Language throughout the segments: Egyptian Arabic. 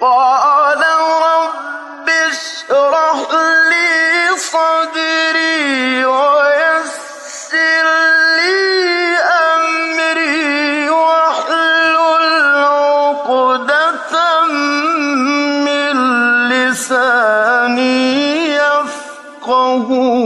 قال رب اشرح لي صدري ويسر لي أمري واحلل عقدة من لساني يفقه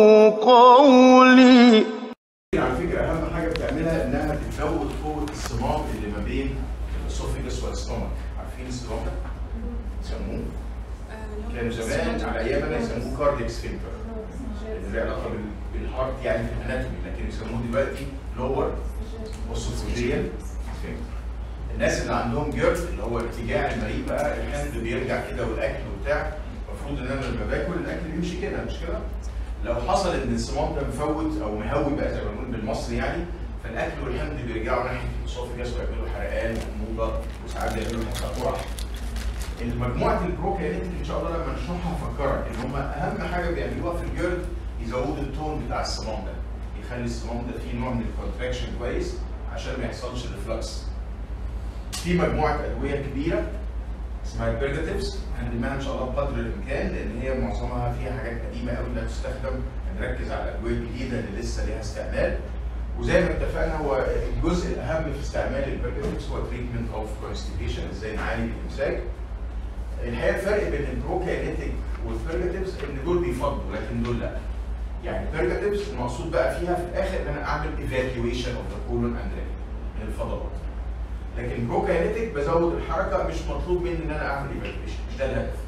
قولي على فكره اهم حاجه بتعملها انها بتزود قوه الصمام اللي ما بين الاسوفيجس والاستومك عارفين الصمام ده؟ يسموه كانوا زمان على ايامنا يسموه كاردياك سفنكتر اللي له علاقه بال- بالهارت يعني في الاناتومي لكن يسموه دلوقتي لور اوسوفوجيال سفنكتر الناس اللي عندهم جيرد اللي هو ارتجاع المريء بقى الحمض بيرجع كده والاكل وبتاع المفروض ان انا لما باكل الاكل بيمشي كده مش كده؟ لو حصل ان الصمام ده مفوت او مهوي بقى زي ما بنقول بالمصري يعني فالاكل والحمض بيرجعوا ناحيه الاسوفيجاس ويعملوا حرقان وحموضه وساعات بيعملوا حتى قرح. المجموعه البروكاريوتيك ان شاء الله لما نشرحها هفكرك ان هم اهم حاجه بيعملوها في الجيرد يزودوا التون بتاع الصمام ده يخلي الصمام ده فيه نوع من الكونتراكشن كويس عشان ما يحصلش ريفلكس. في مجموعه ادويه كبيره اسمها البيرجاتيفز هنلمها ان شاء الله بقدر الامكان لان هي معظمها فيها حاجات قديمه قوي لا تستخدم هنركز على الادويه الجديده اللي لسه ليها استعمال وزي ما اتفقنا هو الجزء الاهم في استعمال البيرجاتيفز هو تريتمنت اوف كونستيبيشن ازاي نعالج الامساك الحقيقه الفرق بين البروكاينيتيك والبيرجاتيفز ان دول بيفضوا لكن دول لا يعني البيرجاتيفز المقصود بقى فيها في الاخر ان انا اعمل ايفاكيويشن اوف ذا كولون اند من الفضلات لكن بروكاينيتيك بزود الحركه مش مطلوب مني ان انا اعمل ايفاكيويشن مش ده الهدف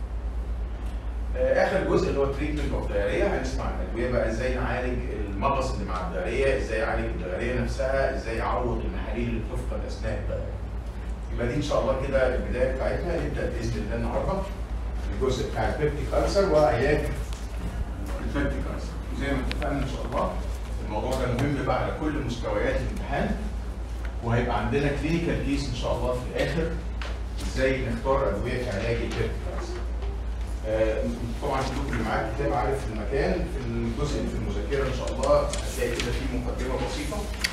آه، اخر جزء اللي هو تريتمنت اوف دايريا هنسمع عن الادويه بقى ازاي نعالج المغص اللي مع الدايريا ازاي اعالج الدايريا نفسها ازاي اعوض المحاليل اللي بتفقد اثناء الدايريا يبقى دي ان شاء الله كده البدايه بتاعتنا نبدا باذن الله النهارده الجزء بتاع البيبتيك ألسر وعلاج البيبتيك ألسر وزي ما اتفقنا ان شاء الله الموضوع ده مهم بقى على كل مستويات الامتحان وهيبقى عندنا كلينيكال كيس ان شاء الله في الاخر ازاي نختار ادويه في علاج البيبتيك ألسر آه، طبعا كلكم اللي معاك كتاب عارف المكان في الجزء اللي في المذاكره ان شاء الله هتلاقي كده في مقدمه بسيطه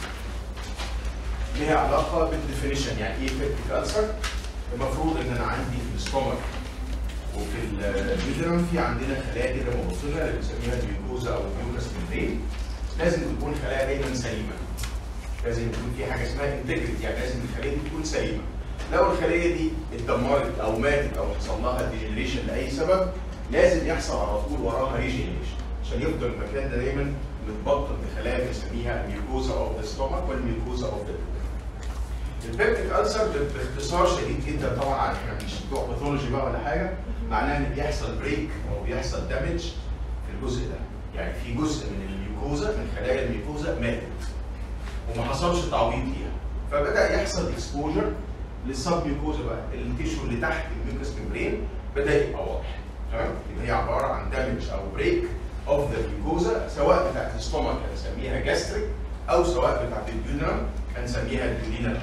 ليها علاقه بالديفينيشن يعني ايه بيبتيك ألسر المفروض ان انا عندي في الاستومك وفي الجدران في عندنا خلايا كده مبطنه اللي بنسميها الميوكوزا او الميوكس ممبرين لازم تكون خلايا دايما سليمه لازم يكون في حاجه اسمها انتجريتي يعني لازم الخليه دي تكون سليمه لو الخليه دي اتدمرت او ماتت او حصل لها ديجنريشن لاي سبب لازم يحصل على طول وراها ريجنريشن عشان يفضل المكان ده دايما متبطن بخلايا بنسميها الميوكوزا اوف ذا ستومك والميوكوزا اوف ذا البيبتيك ألسر باختصار شديد جدا طبعا احنا مش بتوع باثولوجي بقى ولا حاجه معناها ان بيحصل بريك او بيحصل دامج في الجزء ده يعني في جزء من الميوكوزا من خلايا الميوكوزا ماتت وما حصلش تعويض ليها فبدا يحصل اكسبوجر للسب ميوكوزا بقى التيشو اللي تحت الميوكس ميمبرين بدا يبقى واضح تمام يبقى هي عباره عن دامج او بريك اوف ذا ميوكوزا سواء بتاعت الاستومك هنسميها جاستريك او سواء بتاعت الديونرم هنسميها الديونينال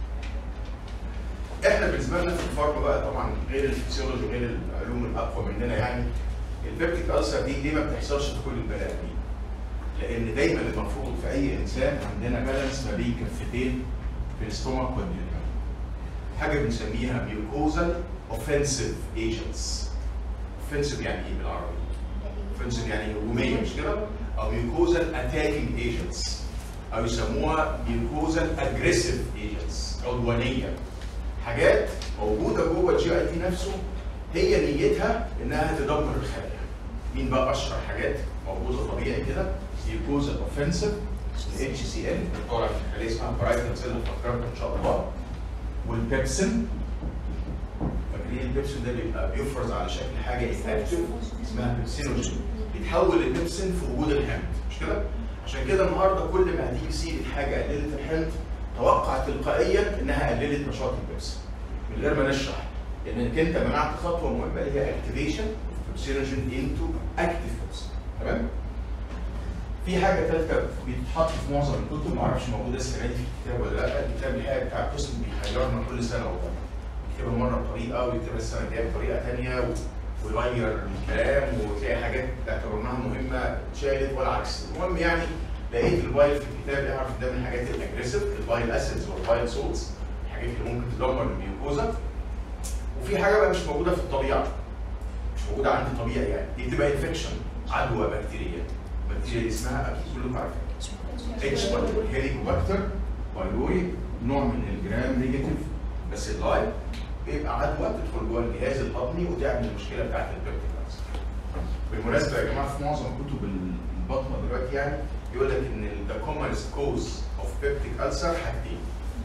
احنا بالنسبه لنا في الفارما بقى طبعا غير الفسيولوجي وغير العلوم الاقوى مننا يعني البيبتيك ألسر دي ليه ما بتحصلش في كل البني ادمين؟ لان دايما المفروض في اي انسان عندنا بالانس ما بين كفتين في الاستومك والديونيوم حاجه بنسميها ميوكوزال اوفنسيف ايجنتس اوفنسيف يعني ايه بالعربي؟ اوفنسيف يعني هجوميه مش كده؟ او ميوكوزال اتاكينج ايجنتس او يسموها ميوكوزال اجريسيف ايجنتس عدوانيه حاجات موجوده جوه الجي اي تي نفسه هي نيتها انها تدمر الخلايا. مين بقى اشهر حاجات موجوده طبيعي كده؟ ميوكوزا اوفنسيف الاتش سي ان طالع في خليه اسمها برايتال سيل فكرت ان شاء الله والبيبسين فاكرين البيبسين ده بيبقى بيفرز على شكل حاجه اكتف اسمها بيبسينوجين بيتحول البيبسين في وجود الحمض مش كده؟ عشان كده النهارده كل ما هتيجي سيره حاجه قللت الحمض توقع تلقائيا انها قللت نشاط البيبسين من غير ما نشرح لانك انت منعت خطوه مهمه اللي هي اكتيفيشن بيبسينوجين انتو اكتف بيبسين تمام؟ في حاجه ثالثه بتتحط في معظم الكتب ما اعرفش موجوده السنه دي في الكتاب ولا لا الكتاب الحقيقه بتاع القسم بيحيرنا كل سنه والله يكتبها مره بطريقه ويكتبها السنه الجايه بطريقه ثانيه ويغير الكلام وتلاقي حاجات اعتبرناها مهمه اتشالت والعكس المهم يعني لقيت البايل في الكتاب يعرف ده من الحاجات الاجريسيف البايل اسيدز والبايل سولتس الحاجات اللي ممكن تدمر الميوكوزا وفي حاجه بقى مش موجوده في الطبيعه مش موجوده عندي طبيعي يعني دي بتبقى انفكشن عدوى بكتيريه البكتيريا دي اسمها اكيد كلكم عارفين اتش بايلوري هيليكوباكتر بايلوري نوع من الجرام نيجاتيف بس اللايف بيبقى عدوى تدخل جوه الجهاز الهضمي وتعمل المشكله بتاعت البيبتيك ألسر. بالمناسبه يا جماعه في معظم كتب البطنه دلوقتي يعني يقول لك ان ذا كومنست كوز اوف بيبتيك ألسر حاجتين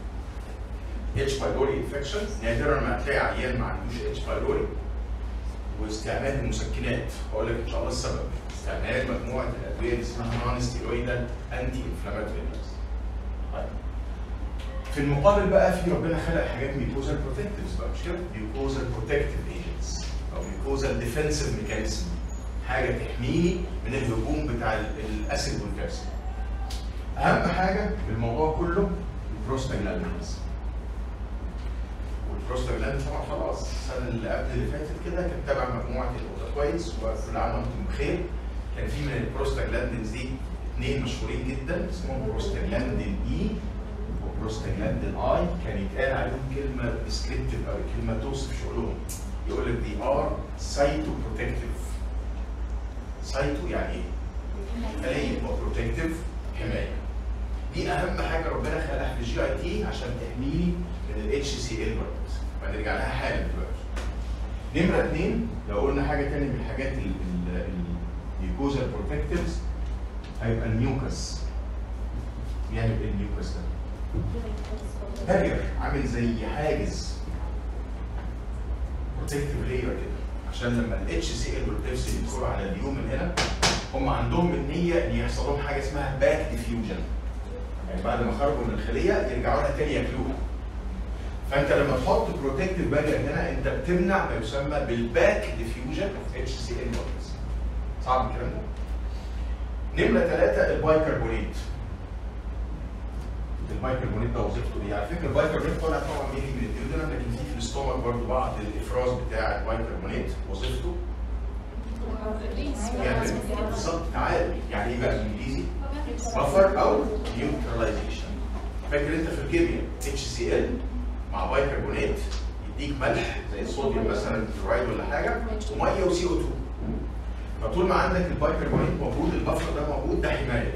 اتش بايلوري انفكشن نادرا ما هتلاقي عيان ما عندوش اتش بايلوري واستعمال المسكنات هقول لك ان شاء الله السبب استعمال مجموعه الادويه اللي اسمها نون ستيرويدال انتي انفلاماتوري طيب في المقابل بقى في ربنا خلق حاجات ميكوزال بروتكتيفز بقى مش كده؟ ميكوزال بروتكتيف ايجنتس او ميكوزال ديفنسيف ميكانيزم حاجه تحميني من الهجوم بتاع ال- الاسيد والكالسيوم. اهم حاجه في الموضوع كله البروستاجلاندينز. والبروستاجلاندين طبعا خلاص السنه اللي قبل اللي فاتت كده كان تابع مجموعه الاوضه كويس وكل عام وانتم بخير. كان في من البروستاجلاندينز دي اثنين مشهورين جدا اسمهم بروستاجلاندين اي وبروستاجلاندين اي كان يتقال عليهم كلمه ديسكريبتيف او كلمه توصف شغلهم يقول لك دي ار سايتو بروتكتيف سايتو يعني ايه؟ خليه وبروتكتيف حمايه دي اهم حاجه ربنا خلقها في الجي اي تي عشان تحميني من الاتش سي ال وهنرجع لها حالا دلوقتي نمره اثنين لو قلنا حاجه ثانيه من الحاجات الميكوزال بروتكتيفز هيبقى الميوكس بيعمل ايه الميوكس ده؟ بارير عامل زي حاجز بروتكتيف لاير كده عشان لما الاتش سي ال والبيبسي يدخلوا على اليومن هنا هم عندهم النيه ان يحصل لهم حاجه اسمها باك ديفيوجن يعني بعد ما خرجوا من الخليه يرجعوا لها تاني ياكلوها فانت لما تحط بروتكتيف بارير هنا انت بتمنع ما يسمى بالباك ديفيوجن اوف اتش سي ال صعب الكلام ده؟ نمرة ثلاثة البايكربونات. البايكربونات ده وظيفته ايه؟ على فكرة البايكربونات طالع طبعا ميلي من الديودنم لكن في في الاستومك برضه بعض الافراز بتاع البايكربونات وظيفته يعني بالظبط تعالى يعني ايه بقى بالانجليزي؟ بفر او نيوتراليزيشن. فاكر انت في الكيمياء اتش سي ال مع بايكربونات يديك ملح زي الصوديوم مثلا كلورايد ولا حاجه وميه وسي او 2 فطول ما عندك البايكربونات موجود البفر ده موجود ده حمايه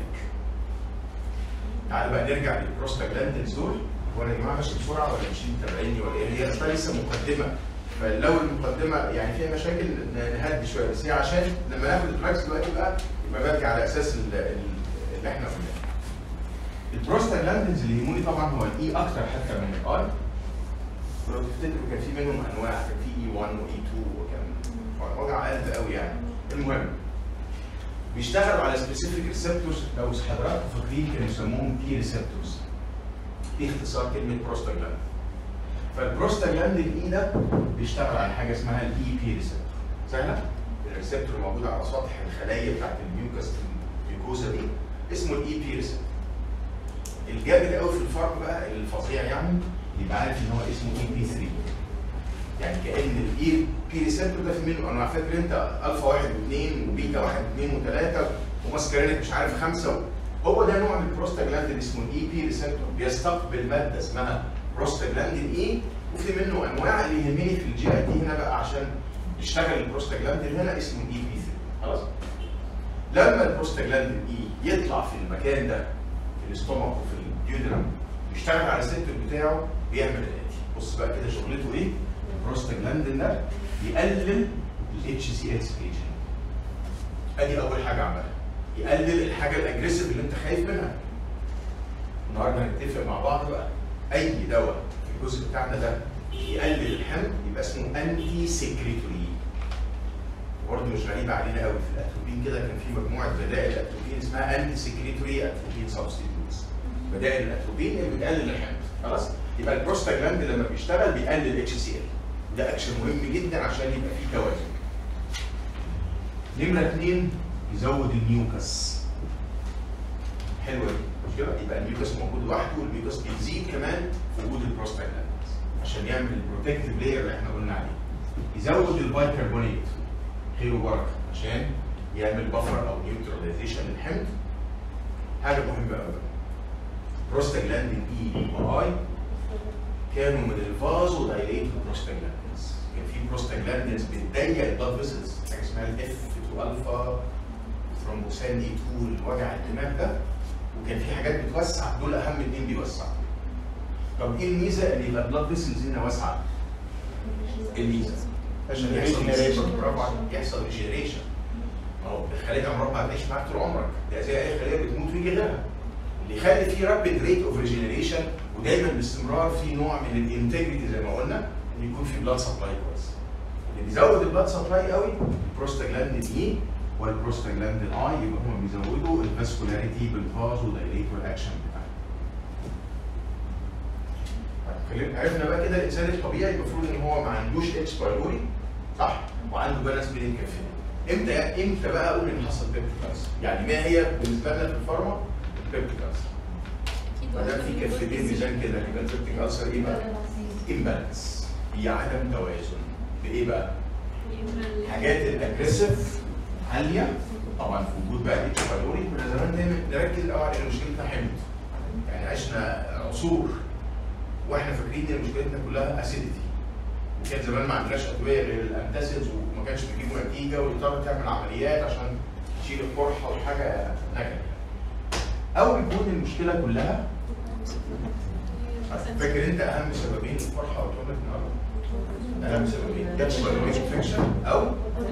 تعالى بقى نرجع للبروستاجلاندينز دول وانا يا جماعه ماشي بسرعه ولا مش متابعيني ولا ايه هي اصلا لسه مقدمه فلو المقدمه يعني فيها مشاكل ن- نهدي شويه بس هي عشان لما ناخد الدراجز دلوقتي بقى يبقى برجع على اساس ال- ال- اللي احنا قلناه. البروستاجلاندينز اللي يهموني طبعا هو الاي اكتر حتى من الاي ولو تفتكروا كان في منهم انواع كان في اي 1 واي 2 وكان وجع قلب قوي يعني المهم بيشتغلوا على سبيسيفيك ريسبتورز لو حضراتكم فاكرين كانوا يسموهم تي ريسبتورز دي اختصار كلمه بروستاجلاند فالبروستاجلاندين اي ده بيشتغل على حاجه اسمها الاي بي ريسبتور سهله الريسبتور موجود على سطح الخلايا بتاعت الميوكس الميوكوزا دي اسمه الاي بي ريسبتور الجامد قوي في الفرق بقى الفظيع يعني يبقى عارف ان هو اسمه اي بي 3 يعني كان الاي بي ريسبتور ده في منه انواع فاكر انت الفا واحد واثنين وبيتا واحد واثنين وثلاثه وماسكارينك مش عارف خمسه هو ده نوع من البروستاجلاندين اسمه الاي بي ريسبتور بيستقبل ماده اسمها بروستاجلاندين اي وفي منه انواع اللي يهمني في الجي اي تي هنا بقى عشان يشتغل البروستاجلاندين هنا اسمه اي بي 3 خلاص لما البروستاجلاندين اي يطلع في المكان ده في الاستومك وفي الديودرم يشتغل على السنتر بتاعه بيعمل الاتي بص بقى كده شغلته ايه البروستاجلاندين ده يقلل الاتش سي ال سكريشن ادي اول حاجه عملها يقلل الحاجه الاجريسيف اللي انت خايف منها النهارده هنتفق مع بعض بقى اي دواء في الجزء بتاعنا ده يقلل الحمل يبقى اسمه انتي سكريتوري برضه مش غريبه علينا قوي في الاتروبين كده كان في مجموعه بدائل الاتروبين اسمها انتي سكريتوري اتروبين سبستيتوتس بدائل الاتروبين اللي بتقلل الحمل خلاص يبقى البروستاجلاند لما بيشتغل بيقلل اتش سي ال ده اكشن مهم جدا عشان يبقى فيه توازن نمره اثنين يزود الميوكس حلوه دي مش كده يبقى الميوكس موجود لوحده والميوكس بيزيد كمان في وجود البروستاجلاند عشان يعمل البروتكتيف لاير اللي احنا قلنا عليه يزود البايكربونات خير وبركه عشان يعمل بفر او نيوتراليزيشن للحمض حاجه مهمه قوي بروستاجلاندين اي واي كانوا من الفازو دايليت بروستاجلاندينز كان في بروستاجلاندينز بتضيق البلاد فيسلز حاجه اسمها الاف 2 الفا ثرومبوسان دي 2 وجع الدماغ ده وكان في حاجات بتوسع دول اهم اثنين بيوسعوا طب ايه الميزه ان يبقى البلاد فيسلز هنا واسعه؟ ايه الميزه؟ عشان يحصل Regeneration. برافو عليك يحصل ريجنريشن ما هو الخليه عمرها ما هتعيش معاك طول عمرك ده زي اي خليه بتموت ويجي غيرها اللي يخلي فيه رابيد ريت اوف ريجنريشن ودايما باستمرار في نوع من الانتجريتي زي ما قلنا ان يكون في بلاد سبلاي كويس اللي بيزود البلاد سبلاي قوي البروستاجلاندين اي والبروستاجلاندين اي يبقى هم بيزودوا الفاسكولاريتي بالفازو دايليتور اكشن بتاعهم طيب، خلينا- عرفنا بقى كده الانسان الطبيعي المفروض ان هو ما عندوش اتش بايلوري صح وعنده بالانس بين الكفين امتى امتى بقى اقول ان حصل بيبتيكالس يعني ما هي بالنسبه لنا في الفارما البيبتيكالس ما دام في كفتين ميزان كده يبقى البيبتيك السر ايه بقى؟ امبالانس هي عدم توازن بايه بقى؟ حاجات الاجريسيف عاليه طبعا في وجود بقى اتش بايلوري كنا زمان دايما نركز الاول على ان مشكلتنا حمض يعني عشنا عصور واحنا فاكرين ان مشكلتنا كلها اسيديتي وكان زمان ما عندناش ادويه غير الانتاسيدز وما كانش بيجيبوا نتيجه واضطر تعمل عمليات عشان تشيل القرحه وحاجه نكد او يكون المشكله كلها فاكر انت اهم سببين القرحه قلتهم لك النهارده؟ اهم سببين جاتش بايلوري انفكشن او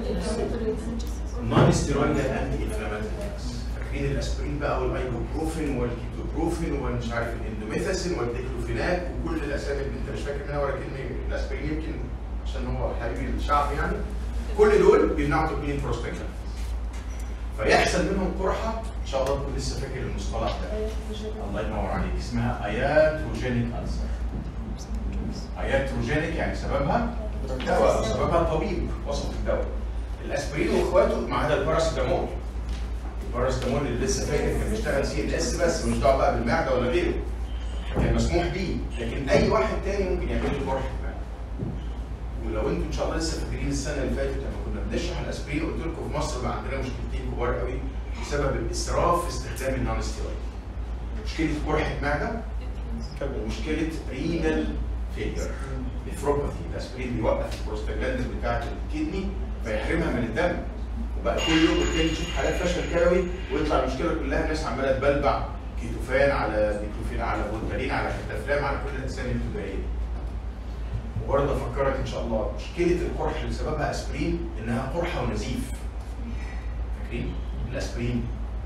نون ستيرويدال انتي انفلاماتوري فاكرين الاسبرين بقى والايبوبروفين والكيتوبروفين ومش عارف الاندوميثاسين والديكلوفيناك وكل الاسامي اللي انت مش فاكر منها ولا كلمه الاسبرين يمكن عشان هو حبيبي الشعب يعني كل دول بيمنعوا تكوين بروستاجلاند فيحصل منهم قرحه ان شاء الله تكون لسه فاكر المصطلح ده الله ينور عليك اسمها اياتروجينيك ألسر اياتروجينيك يعني سببها دواء سببها طبيب وصف الدواء الاسبرين واخواته ما عدا الباراسيتامول الباراسيتامول اللي لسه فاكر كان بيشتغل سي ان اس بس ملوش دعوه بقى بالمعده ولا غيره كان مسموح بيه لكن اي واحد تاني ممكن يعمل له جرح معده ولو انتم ان شاء الله لسه فاكرين السنه اللي فاتت لما كنا بنشرح الاسبرين قلت لكم في مصر بقى عندنا مشكلتين كبار قوي بسبب الاسراف في استخدام النون ستيرويد مشكله جرحه معده ومشكله رينال فيلير نفروباثي الاسبرين بيوقف البروستاجلاندين بتاعت الكدني فيحرمها من الدم وبقى كل يوم والتاني نشوف حالات فشل كلوي ويطلع المشكله كلها الناس عماله تبلبع كيتوفان على ديكلوفين على فولتارين على كتافلام على كل الاجسام الابتدائيه وبرضه افكرك ان شاء الله مشكله القرح اللي سببها اسبرين انها قرحه ونزيف فاكرين الاسبرين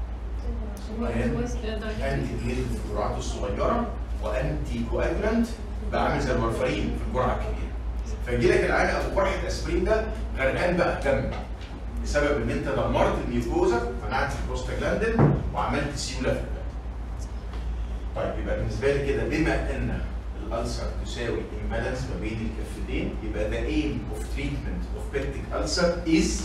انتي بليتد في الجرعات الصغيره وانتي كواجولانت بقى عامل زي الورفرين في الجرعه الكبيره فيجي لك العيان ابو قرحه اسبرين ده غرقان بقى دم بسبب ان انت دمرت الميوكوزا منعت البروستاجلاندين وعملت سيوله في الدم. طيب يبقى بالنسبه لي كده بما ان الالسر تساوي امبالانس ما بين الكفتين يبقى the aim of treatment of peptic ulcer is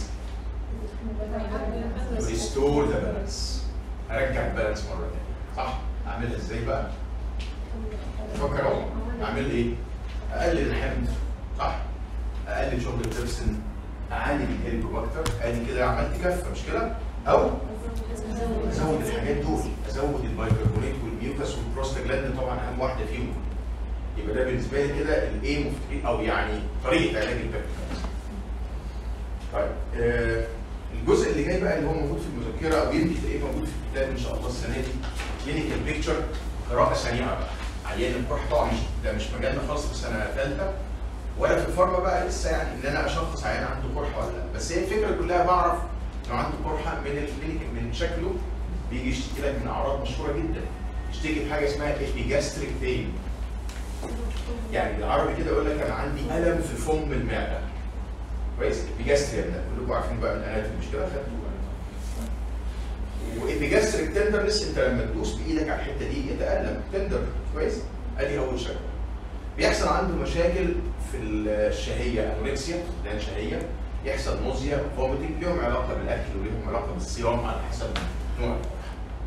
to restore the balance ارجع البالانس مره ثانيه صح؟ اعملها ازاي بقى؟ فكر اهو اعمل ايه؟ اقلل الحمض صح؟ اقلل شغل البيبسين اعالج الهيليكوباكتر ادي كده عملت كفه مش كده؟ او ازود الحاجات دول ازود البايكربونات والميوكس والبروستاجلاندين طبعا اهم واحده فيهم يبقى ده بالنسبه لي كده الايم اوف او يعني طريقه علاج البكتيريا طيب آه الجزء اللي جاي بقى اللي هو موجود في المذكره او يمكن تلاقيه موجود في الكتاب ان شاء الله السنه دي كلينيكال بيكتشر قراءه سريعه بقى عيان القرح طبعا مش ده مش مجالنا خالص في سنه ثالثه ولا في الفارما بقى لسه يعني ان انا اشخص عيان عنده قرحه ولا لا بس هي الفكره كلها بعرف لو عنده قرحه من الكلينيكال من شكله بيجي يشتكي لك من اعراض مشهوره جدا يشتكي بحاجه اسمها ابيجاستريك بين يعني بالعربي كده يقول لك انا عندي الم في فم المعده كويس ابيجاستريا ده كلكم عارفين بقى من الاناتومي مش كده خدتوه وابيجاستريك تندرنس انت لما تدوس بايدك على الحته دي يتالم تندر كويس ادي اول شكوى بيحصل عنده مشاكل في الشهيه انوركسيا لان شهيه يحصل نوزيا فوميتنج ليهم علاقه بالاكل وليهم علاقه بالصيام على حسب نوع القرح.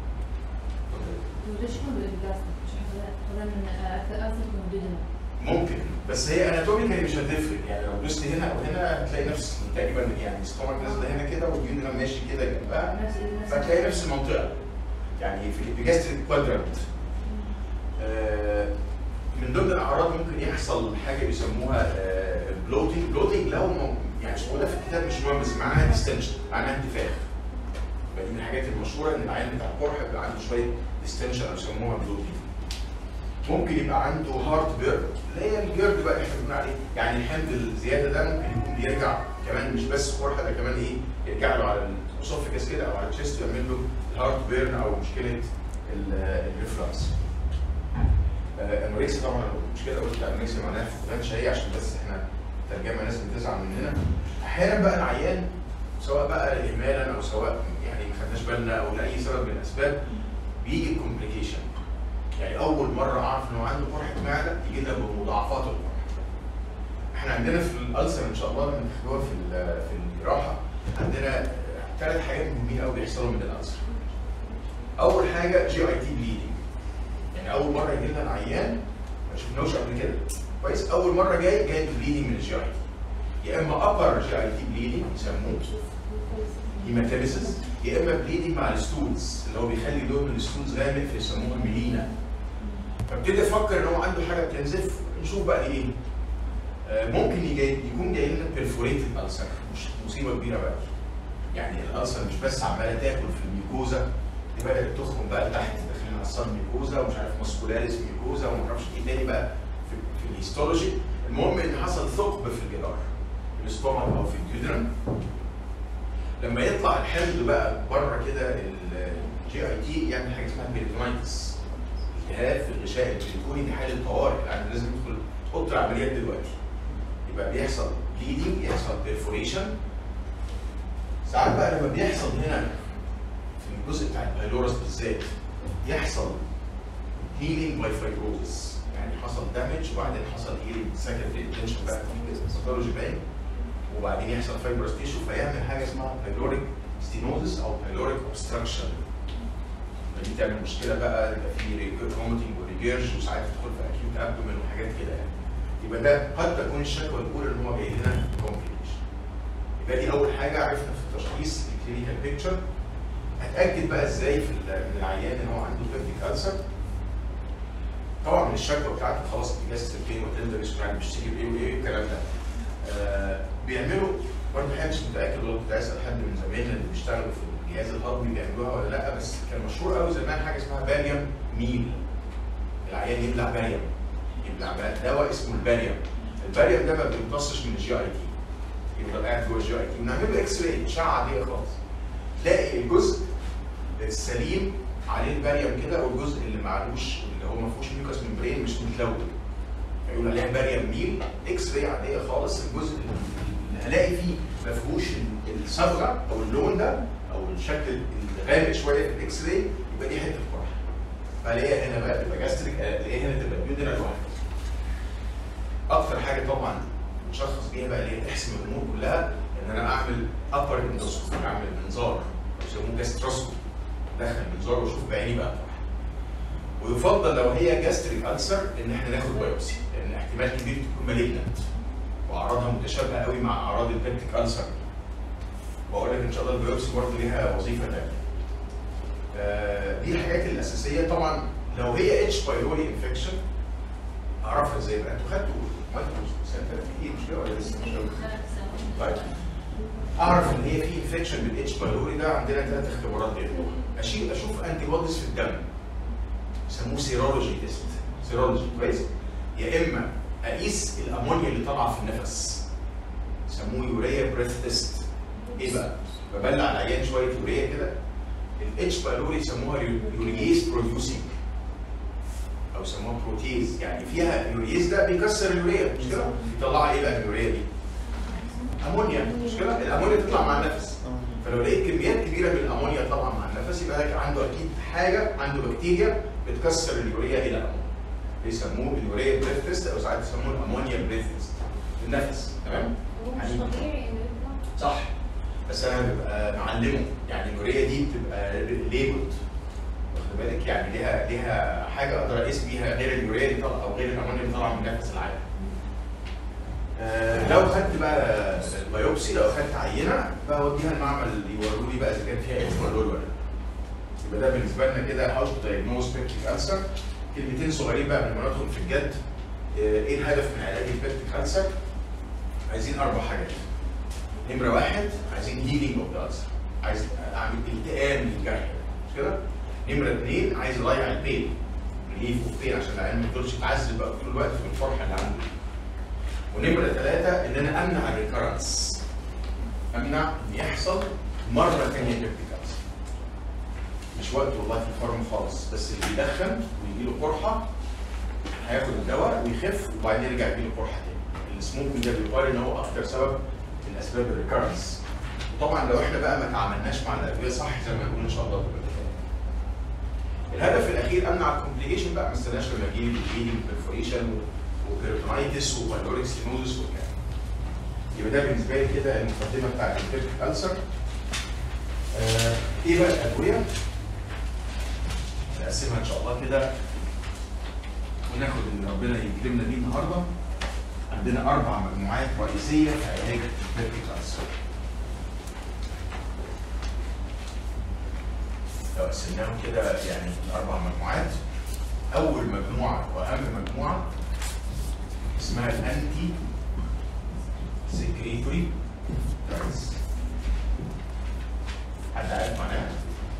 وليش هم بالبلاستيك؟ مش هذا من اثر موجودين ممكن بس هي اناتوميكالي مش هتفرق يعني لو دوست هنا او هنا هتلاقي نفس تقريبا يعني ستومك نازله هنا كده واليونينا ماشي كده جنبها نفس نفس فتلاقي نفس المنطقه يعني في الابيجاستريك كوادرانت آه من ضمن الاعراض ممكن يحصل حاجه بيسموها بلوتنج بلوتنج لو م- يعني مش موجوده في الكتاب مش مهم بس معناها ديستنشن معناها انتفاخ فدي من الحاجات المشهوره ان العيان بتاع القرح بيبقى عنده شويه ديستنشن او يسموها بلوتنج ممكن يبقى عنده هارت بيرد اللي هي الجيرد بقى اللي احنا بنقول عليه يعني الحمض الزياده ده ممكن يكون بيرجع كمان مش بس قرحه ده كمان ايه يرجع له على الاسوفيجاس كده او على الشيست يعمل له الهارت بيرن او مشكله ال- الريفلكس آه، انوركسيا طبعا المشكله قلت انوركسيا معناها فقدان شهيه عشان بس احنا ترجمه ناس بتزعل مننا احيانا بقى العيان سواء بقى اهمالا او سواء يعني ما خدناش بالنا او لاي سبب من الاسباب بيجي كومبليكيشن يعني اول مره اعرف انه عنده قرحه معده يجي لنا بمضاعفات القرحه احنا عندنا في الالسر ان شاء الله لما تاخدوها في ال- في الجراحه عندنا ثلاث حاجات مهمين قوي بيحصلوا من الالسر اول حاجه جي اي تي بليدنج يعني اول مره يجي لنا العيان ما شفناهوش قبل كده كويس اول مره جاي جاي بليدنج من الجي اي تي يا اما ابر جي اي تي بليدنج يسموه هيماتيمسيس يا اما بليدنج مع الستولز اللي هو بيخلي لون الستولز غامق فيسموها ميلينا فابتدي افكر ان هو عنده حاجه بتنزف نشوف بقى دي ايه آه، ممكن يجي يكون جاي لنا بيرفوريتد السر مش مصيبه كبيره بقى يعني الالسر مش بس عماله تاكل في الميكوزا دي بدات تخرم بقى لتحت داخلين على الصن ميكوزا ومش عارف ماسكولاريس ميكوزا وما اعرفش ايه تاني بقى في, في الهيستولوجي المهم ان حصل ثقب في الجدار في الاستومك او في الديودرم لما يطلع الحمض بقى بره كده الجي اي تي يعمل حاجه اسمها بيريتونايتس التهاب في الغشاء البريتوني دي حاله طوارئ يعني لازم يدخل اوضه العمليات دلوقتي يبقى بيحصل بليدنج يحصل بيرفوريشن ساعات بقى لما بيحصل هنا في الجزء بتاع البايلورس بالذات يحصل هيلينج باي فايبروزس يعني حصل دامج وبعدين حصل هيلينج سكندري انتنشن بقى في الباثولوجي باين وبعدين يحصل فايبرس تيشو فيعمل حاجه اسمها بايلوريك ستينوزس او بايلوريك اوبستراكشن فدي تعمل مشكله بقى يبقى في فوميتنج وريجيرج وساعات تدخل في اكيوت ابدومين وحاجات كده يعني يبقى ده قد تكون الشكوى الاولى ان هو جاي لنا كومبليكيشن يبقى دي اول حاجه عرفنا في تشخيص الكلينيكال بيكتشر هتاكد بقى ازاي في ال- من العيان ان هو عنده بيبتيك السر طبعا من الشكوى بتاعته خلاص جهاز البين وتندرس يعني بيشتكي بايه وايه الكلام ده آه بيعملوا برضه حاجه مش متاكد والله كنت اسال حد من زمايلنا اللي بيشتغلوا في الجهاز الهضمي بيعملوها ولا لا بس كان مشهور قوي زمان حاجه اسمها باريوم ميل العيان يبلع باريوم يبلع بقى دواء اسمه الباريوم الباريوم ده ما بيمتصش من الجي اي تي يفضل قاعد جوه الجي اي تي ونعمل له اكس راي اشعه عاديه خالص تلاقي الجزء السليم عليه الباريوم كده والجزء اللي معلوش اللي هو ما فيهوش ميوكس ممبرين مش متلون فيقول عليها باريوم ميل اكس راي عاديه خالص الجزء اللي هلاقي فيه ما فيهوش الصبغه او اللون ده او الشكل الغامق شويه في الاكس راي يبقى دي حته قرح فالاقيها هنا بقى تبقى جاستريك الاقيها هنا تبقى بيودرال لوحدها اكتر حاجه طبعا نشخص بيها بقى اللي هي تحسم الامور كلها ان انا اعمل ابر اندوسكوبي اعمل منظار بيسموه جاستروسكوبي دخل منظار واشوف بعيني بقى القرح ويفضل لو هي جاستريك ألسر ان احنا ناخد بايوبسي لان احتمال كبير تكون مالجنت واعراضها متشابهه قوي مع اعراض البيبتيك ألسر واقول لك ان شاء الله البايوبسي برضه ليها وظيفه ثانيه آه، دي الحاجات الاساسيه طبعا لو هي اتش بايلوري انفكشن اعرفها ازاي بقى انتوا خدتوا ما انتوا سنه كتير مش كده ولا لسه مش كده؟ طيب اعرف ان هي في انفكشن بالاتش بايلوري ده عندنا ثلاث اختبارات بيعملوها اشيل اشوف انتي بوديز في الدم يسموه سيرولوجي تيست سيرولوجي كويس يا اما اقيس الامونيا اللي طالعه في النفس يسموه يوريا بريث تيست ايه بقى؟ ببلع العيان شويه يوريا كده الاتش بايلوري يسموها يورييز بروديوسنج او يسموها بروتيز يعني فيها اليورييز ده بيكسر اليوريا مش كده؟ بيطلع ايه بقى اليوريا دي؟ امونيا مش كده؟ الامونيا تطلع مع النفس فلو لقيت كميات كبيره من الامونيا طبعا مع النفس يبقى ده عنده اكيد حاجه عنده بكتيريا بتكسر اليوريا الى امونيا بيسموه اليوريا بريث تيست او ساعات يسموه الامونيا بريث تيست النفس تمام؟ هو مش طبيعي انه يطلع صح بس انا ببقى معلمه يعني اليوريا دي بتبقى ليبلد واخد بالك يعني ليها ليها حاجه اقدر اقيس بيها غير اليوريا اللي طالعه او غير الامونيا اللي طالعه من نفس العالم. آه لو خدت بقى البيوبسي لو خدت عينه بوديها المعمل يوروا لي بقى اذا كان فيها اتش ولا ولا يبقى ده بالنسبه لنا كده هاو تو دايجنوز بيبتيك ألسر كلمتين صغيرين بقى من ندخل في الجد آه، ايه الهدف من علاج البيبتيك ألسر؟ عايزين اربع حاجات نمره واحد عايزين هيلينج اوف ذا ألسر عايز اعمل التئام للجرح مش كده؟ نمره اثنين عايز اضيع البين ريليف اوف بين عشان العيان ما يفضلش يتعذب بقى طول الوقت في الفرحه اللي عنده ونمره ثلاثه ان انا امنع الريكرنس امنع ان يحصل مره ثانيه بيبتيك ألسر مش وقت والله في الفرم خالص بس اللي بيدخن ويجي له قرحه هياخد الدواء ويخف وبعدين يرجع يجي له قرحه تاني السموكينج ده بيقال ان هو اكتر سبب من اسباب الريكرنس وطبعا لو احنا بقى ما تعاملناش مع الادويه صح زي ما نقول ان شاء الله تبقى كفايه. الهدف الاخير امنع الكومبليكيشن بقى ما استناش لما يجي لي بليدنج وبرفوريشن وبيرتونايتس وفايلوريك ستينوزس والكلام يبقى ده بالنسبه لي كده المقدمه بتاعت البيبتيك ألسر آه ايه بقى الادويه؟ نقسمها ان شاء الله كده وناخد اللي ربنا يكرمنا بيه النهارده عندنا اربع مجموعات رئيسيه في علاج البيبتيك ألسر لو قسمناهم كده يعني اربع مجموعات اول مجموعه واهم مجموعه اسمها الانتي سكريتوري دراجز حد عارف معناها؟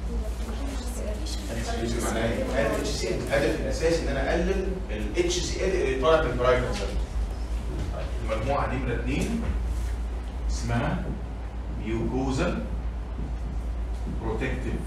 الاتش معناها ايه؟ الاتش سي الهدف الاساسي ان انا اقلل الاتش سي ال اللي طالع من البرايفت المجموعه نمره اثنين اسمها ميوكوزال بروتكتيف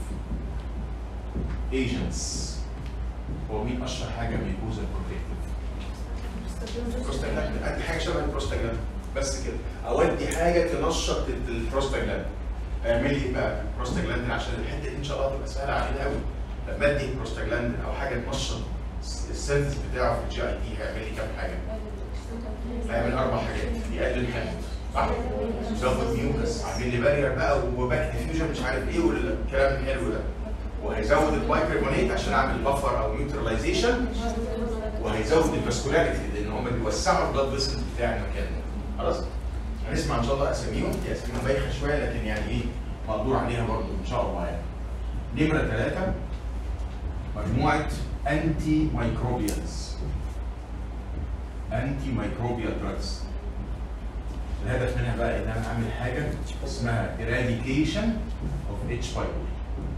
ايجنتس هو مين اشهر حاجه ميوكوزال بروتكتيف؟ بروستاجلاند ادي حاجه شبه البروستاجلاند بس كده اودي حاجه تنشط البروستاجلاند اعمل لي بقى بروستاجلاند عشان الحته دي ان شاء الله تبقى سهله علينا قوي لما ادي بروستاجلاند او حاجه تنشط السنس بتاعه في الجي اي تي هيعمل لي كام حاجه؟ هيعمل اربع حاجات يقلل الحمض صح؟ يزود ميوكس عامل لي بارير بقى وباك ديفيوجن مش عارف ايه والكلام الحلو ده وهيزود البايكربونات عشان اعمل بفر او نيوتراليزيشن وهيزود الفاسكولاريتي لان هم بيوسعوا البلاد فيسل بتاع المكان ده خلاص هنسمع ان شاء الله اساميهم هي اساميهم بايخه شويه لكن يعني ايه مقدور عليها برضه ان شاء الله يعني نمره ثلاثه مجموعه انتي مايكروبيالز انتي مايكروبيال دراجز الهدف منها بقى ان انا اعمل حاجه اسمها eradication of H. pylori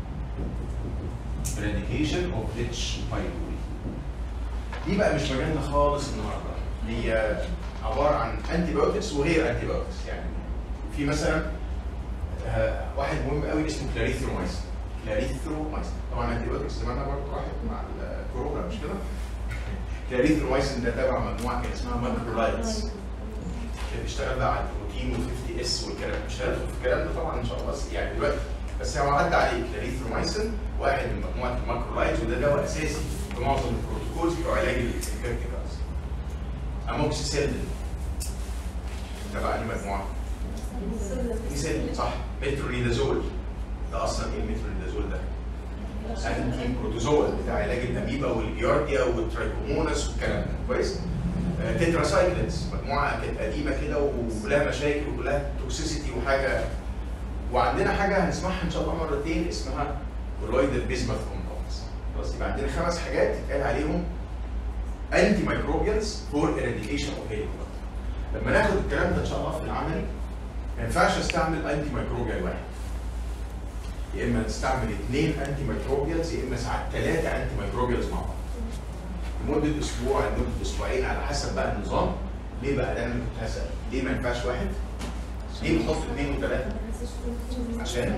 eradication of H. pylori دي بقى مش مجالنا خالص النهارده هي عباره عن انتي بايوتكس وغير انتي بايوتكس يعني في مثلا آه، واحد مهم قوي اسمه كلاريثرومايسين كلاريثرومايسين طبعا انتي بايوتكس زمانها برضه راحت مع الكورونا مش كده؟ كلاريثرومايسين ده تبع مجموعه كان اسمها ماكرولايتس بيشتغل بقى على البروتين وال50 اس والكلام مش هندخل في الكلام ده طبعا ان شاء الله بس يعني دلوقتي بس هو عدى عليه كلاريثرومايسين واحد من مجموعه الماكرولايتس وده دواء اساسي في معظم البروتوكولز بتوع علاج الانفكتيكالز اموكسيسيلين تبع اي مجموعه؟ ميسيلين صح مترونيدازول ده اصلا ايه المترونيدازول ده؟ انتي بروتوزول بتاع علاج الاميبا والجيارديا والترايكومونس والكلام ده كويس؟ آه، تتراسايكلينز مجموعه كانت قديمه كده ولها مشاكل وكلها توكسيسيتي وحاجه وعندنا حاجه هنسمعها ان شاء الله مرتين اسمها كولويد البيزمث كومباوندز خلاص يبقى عندنا خمس حاجات يتقال عليهم انتي مايكروبيالز فور اراديكيشن اوف هيليكوباكتر لما ناخد الكلام ده ان شاء الله في العملي ما ينفعش استعمل انتي مايكروبيال واحد يا اما نستعمل اثنين انتي مايكروبيالز يا اما ساعات ثلاثه انتي مايكروبيالز مع بعض لمده اسبوع لمده اسبوعين على حسب بقى النظام ليه بقى ده انا كنت هسال ليه ما ينفعش واحد؟ ليه بنحط اثنين وثلاثه؟ عشان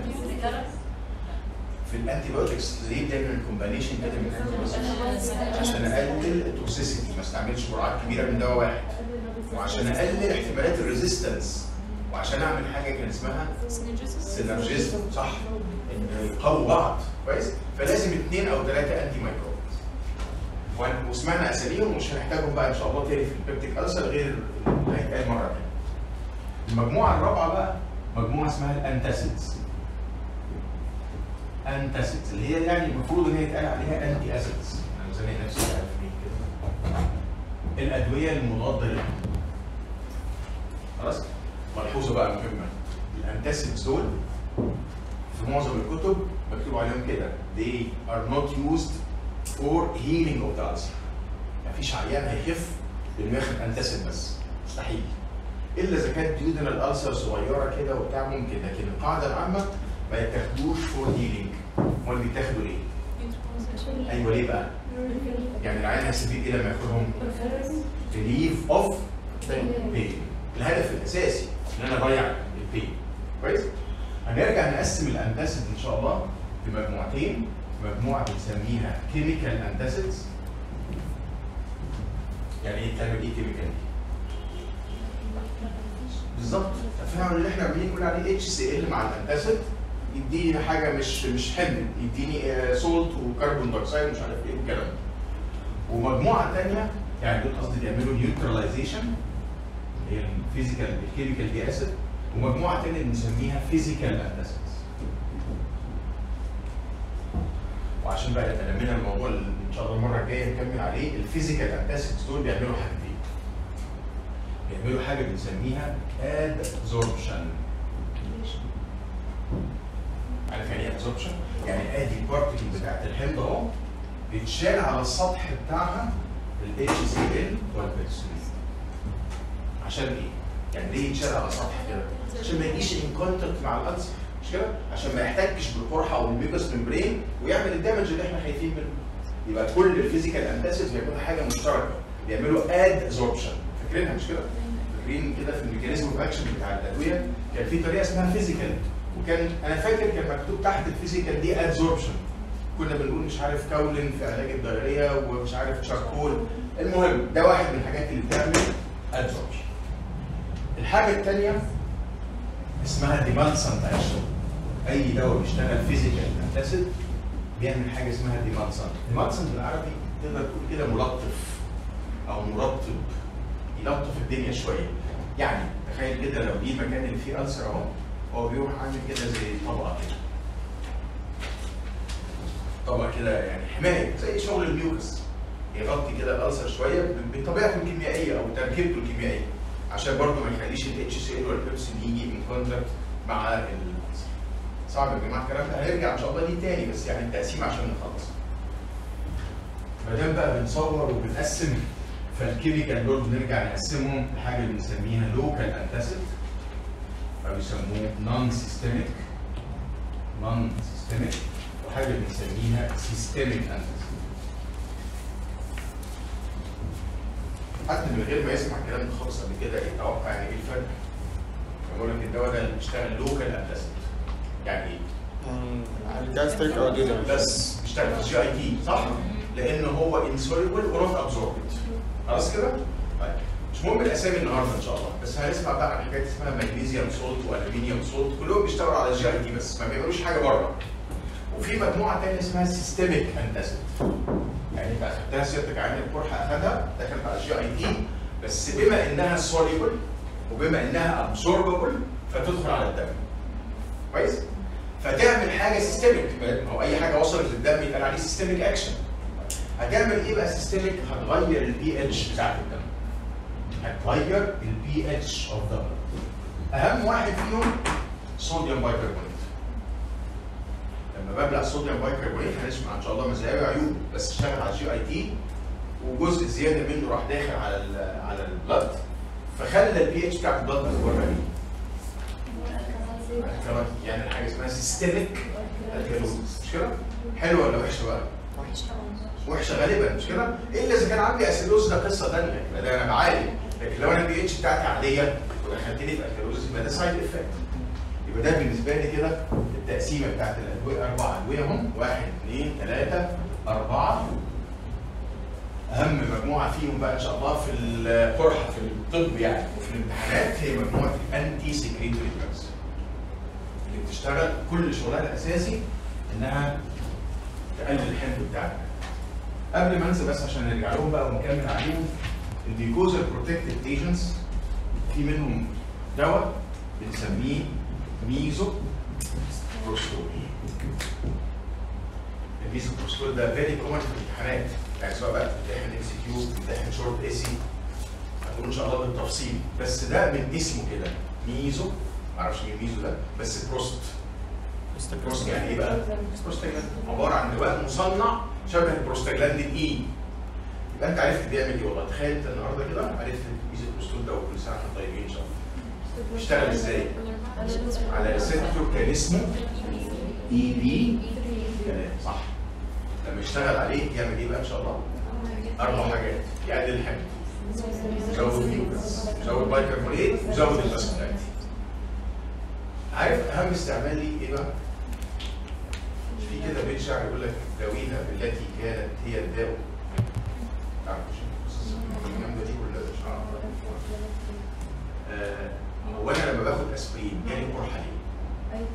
في الانتي بايوتكس ليه دايما الكومبانيشن كده من الانتي عشان اقلل التوكسيسيتي ما استعملش جرعات كبيره من دواء واحد وعشان اقلل احتمالات الريزيستنس وعشان اعمل حاجه كان اسمها سينرجيزم صح ان يقووا بعض كويس فلازم اثنين او ثلاثه انتي مايكروبز وأن- وسمعنا اساميهم ومش هنحتاجهم بقى ان شاء الله تاني في البيبتيك ألسر غير اللي هيتقال مره ثانيه المجموعه الرابعه بقى مجموعه اسمها الانتاسيدز انتاسيدز اللي هي يعني المفروض ان هي يتقال عليها انتي اسيدز انا زي نفسي عارف مين كده الادويه المضاده للحمض خلاص ملحوظه بقى مهمه الانتاسيدز دول في معظم الكتب مكتوب عليهم كده they are not used فور هيلينج اوف ذا ulcer مفيش عيان هيخف بانه ياخد انتاسيد بس مستحيل الا اذا كانت ديودنال الالسر صغيره كده وبتاع ممكن لكن القاعده العامه ما يتاخدوش فور هيلينج امال بيتاخدوا ليه؟ ايوه ليه بقى؟ يعني العيان هيستفيد ايه لما ياخدهم؟ ريليف اوف بين الهدف الاساسي ان انا اضيع البين كويس؟ هنرجع نقسم الانتاسيد ان شاء الله لمجموعتين مجموعه بنسميها كيميكال انتاسيدز يعني ايه بتعمل ايه كيميكال؟ بالظبط التفاعل اللي احنا بنيجي نقول عليه اتش سي ال مع الانتاسيد يديني حاجه مش مش حمل يديني سولت وكربون دايوكسيد ومش عارف ايه والكلام ده ومجموعه ثانيه يعني دول قصدي بيعملوا نيوتراليزيشن اللي هي الفيزيكال الكيميكال دي اسيد ومجموعه ثانيه بنسميها فيزيكال انتاسيدز وعشان بقى يتلمنا الموضوع اللي ان شاء الله المره الجايه نكمل عليه الفيزيكال انتاسيدز دول بيعملوا حاجتين بيعملوا حاجه بنسميها ادزوربشن عارف يعني ايه ادزوربشن؟ يعني ادي البارتكل بتاعت الحمض اهو بيتشال على السطح بتاعها ال HCl والبيكسلين عشان ايه؟ يعني ليه يتشال على السطح كده؟ عشان ما يجيش ان كونتاكت مع الالسر مش كده؟ عشان ما يحتكش بالقرحه او الميوكس ممبرين ويعمل الدمج اللي احنا خايفين منه. يبقى كل الفيزيكال انتاسيدز بيعملوا حاجه مشتركه بيعملوا اد ابزوربشن فاكرينها مش كده؟ فاكرين كده في الميكانيزم اوف اكشن بتاع الادويه كان في طريقه اسمها فيزيكال وكان انا فاكر كان مكتوب تحت الفيزيكال دي ادزوربشن كنا بنقول مش عارف كولين في علاج الدايريه ومش عارف شاركول المهم ده واحد من الحاجات اللي بتعمل ادزوربشن الحاجه الثانيه اسمها ديمالسنت اكشن اي دواء بيشتغل فيزيكال انتاسيد بيعمل حاجه اسمها ديمالسنت ديمالسنت بالعربي تقدر تقول كده ملطف او مرطب يلطف الدنيا شويه يعني تخيل كده لو دي المكان اللي فيه ألسر اهو هو بيروح عامل كده زي طبقه كده طبقه كده يعني حمايه زي شغل الميوكس يغطي كده الألسر شويه بطبيعته الكيميائيه او تركيبته الكيميائيه عشان برضه ما يخليش ال HCl والبيبسين يجي ان كونتاكت مع الألسر صعب يا جماعه الكلام ده هنرجع ان شاء الله ليه تاني بس يعني التقسيم عشان نخلص ما دام بقى بنصور وبنقسم فالكيميكال دول بنرجع نقسمهم لحاجه بنسميها لوكال انتاسيد او يسموه نون سيستميك نون سيستميك وحاجه بنسميها سيستميك انتاسيد حد من غير ما يسمع الكلام ده خالص قبل كده يتوقع يعني ايه الفرق؟ بقول لك الدواء ده اللي بيشتغل لوكال انتاسيد يعني ايه؟ الجاستريك او ديودر بس بيشتغل في الجي اي تي صح؟ لان هو انسوليبل ونوت ابزوربد خلاص كده؟ طيب مش مهم الاسامي النهارده ان شاء الله بس هنسمع بقى عن حاجات اسمها مغنيسيوم سولت والومنيوم سولت كلهم بيشتغلوا على الجي اي تي بس ما بيعملوش حاجه بره وفي مجموعه ثانيه اسمها سيستميك انتاسيد يعني انت اخدتها سيادتك عين القرحه اخدها دخلت على الجي اي تي بس بما انها سوليبل وبما انها ابزورببل فتدخل على الدم كويس؟ فتعمل حاجه سيستميك ما هو اي حاجه وصلت للدم يتقال عليه سيستميك اكشن هتعمل ايه بقى سيستميك هتغير البي اتش بتاعت الدم هتغير البي اتش اوف ذا اهم واحد فيهم صوديوم بايكربونات لما ببلع صوديوم بايكربونات هنسمع ان شاء الله مزايا وعيوب بس اشتغل على الجي اي تي وجزء زياده منه راح داخل على ال على البلد فخلى البي اتش بتاعت البلد اخبارها ايه؟ كمان يعني حاجه اسمها سيستميك الكالوزيس مش كده؟ حلوه ولا وحشه بقى؟ وحشه غالبا مش كده؟ الا اذا كان عندي اسيدوز ده قصه ثانيه يبقى ده انا بعالج لكن لو انا البي اتش بتاعتي عاديه ودخلتني في الكالوزيس يبقى ده سايد افكت يبقى ده بالنسبه لي كده التقسيمه بتاعت الادويه اربع ادويه هم واحد اثنين ثلاثه اربعه اهم مجموعه فيهم بقى ان شاء الله في القرحه في الطب يعني وفي الامتحانات هي مجموعه الانتي سكريتوري دراجز اللي بتشتغل كل شغلها الاساسي انها تقلل الحمض بتاعك قبل ما انسى بس عشان نرجع لهم بقى ونكمل عليهم الجلوكوزا بروتكتيف ايجنتس في منهم دواء بنسميه ميزو بروستول الميزو بروستول ده فيري كومن في الامتحانات يعني سواء بقى بتمتحن ام سي كيو بتمتحن شورت اي سي هتقول ان شاء الله بالتفصيل بس ده من اسمه كده ميزو معرفش مين ميزو ده بس بروست بروست يعني ايه بقى؟ بروستاجلاندين عباره عن دواء مصنع شبه البروستاجلاندين اي يبقى انت عرفت بيعمل ايه والله تخيل انت النهارده كده عرفت ميزه البروستول ده وكل سنه واحنا طيبين ان شاء الله اشتغل ازاي؟ على ريسبتور كان اسمه اي بي كلام صح لما يشتغل عليه يعمل ايه بقى ان شاء الله؟ اربع حاجات يقلل الحمل يزود الجلوكوز يزود بايكربونات يزود الفاسكولاريتي عارف اهم استعمال ليه ايه بقى؟ في كده بيت شعر يقول لك داويها بالتي كانت هي الداء تعرف مش الجامده دي ولا مش عارف آه، هو انا لما باخد اسبرين جالي قرحه ليه؟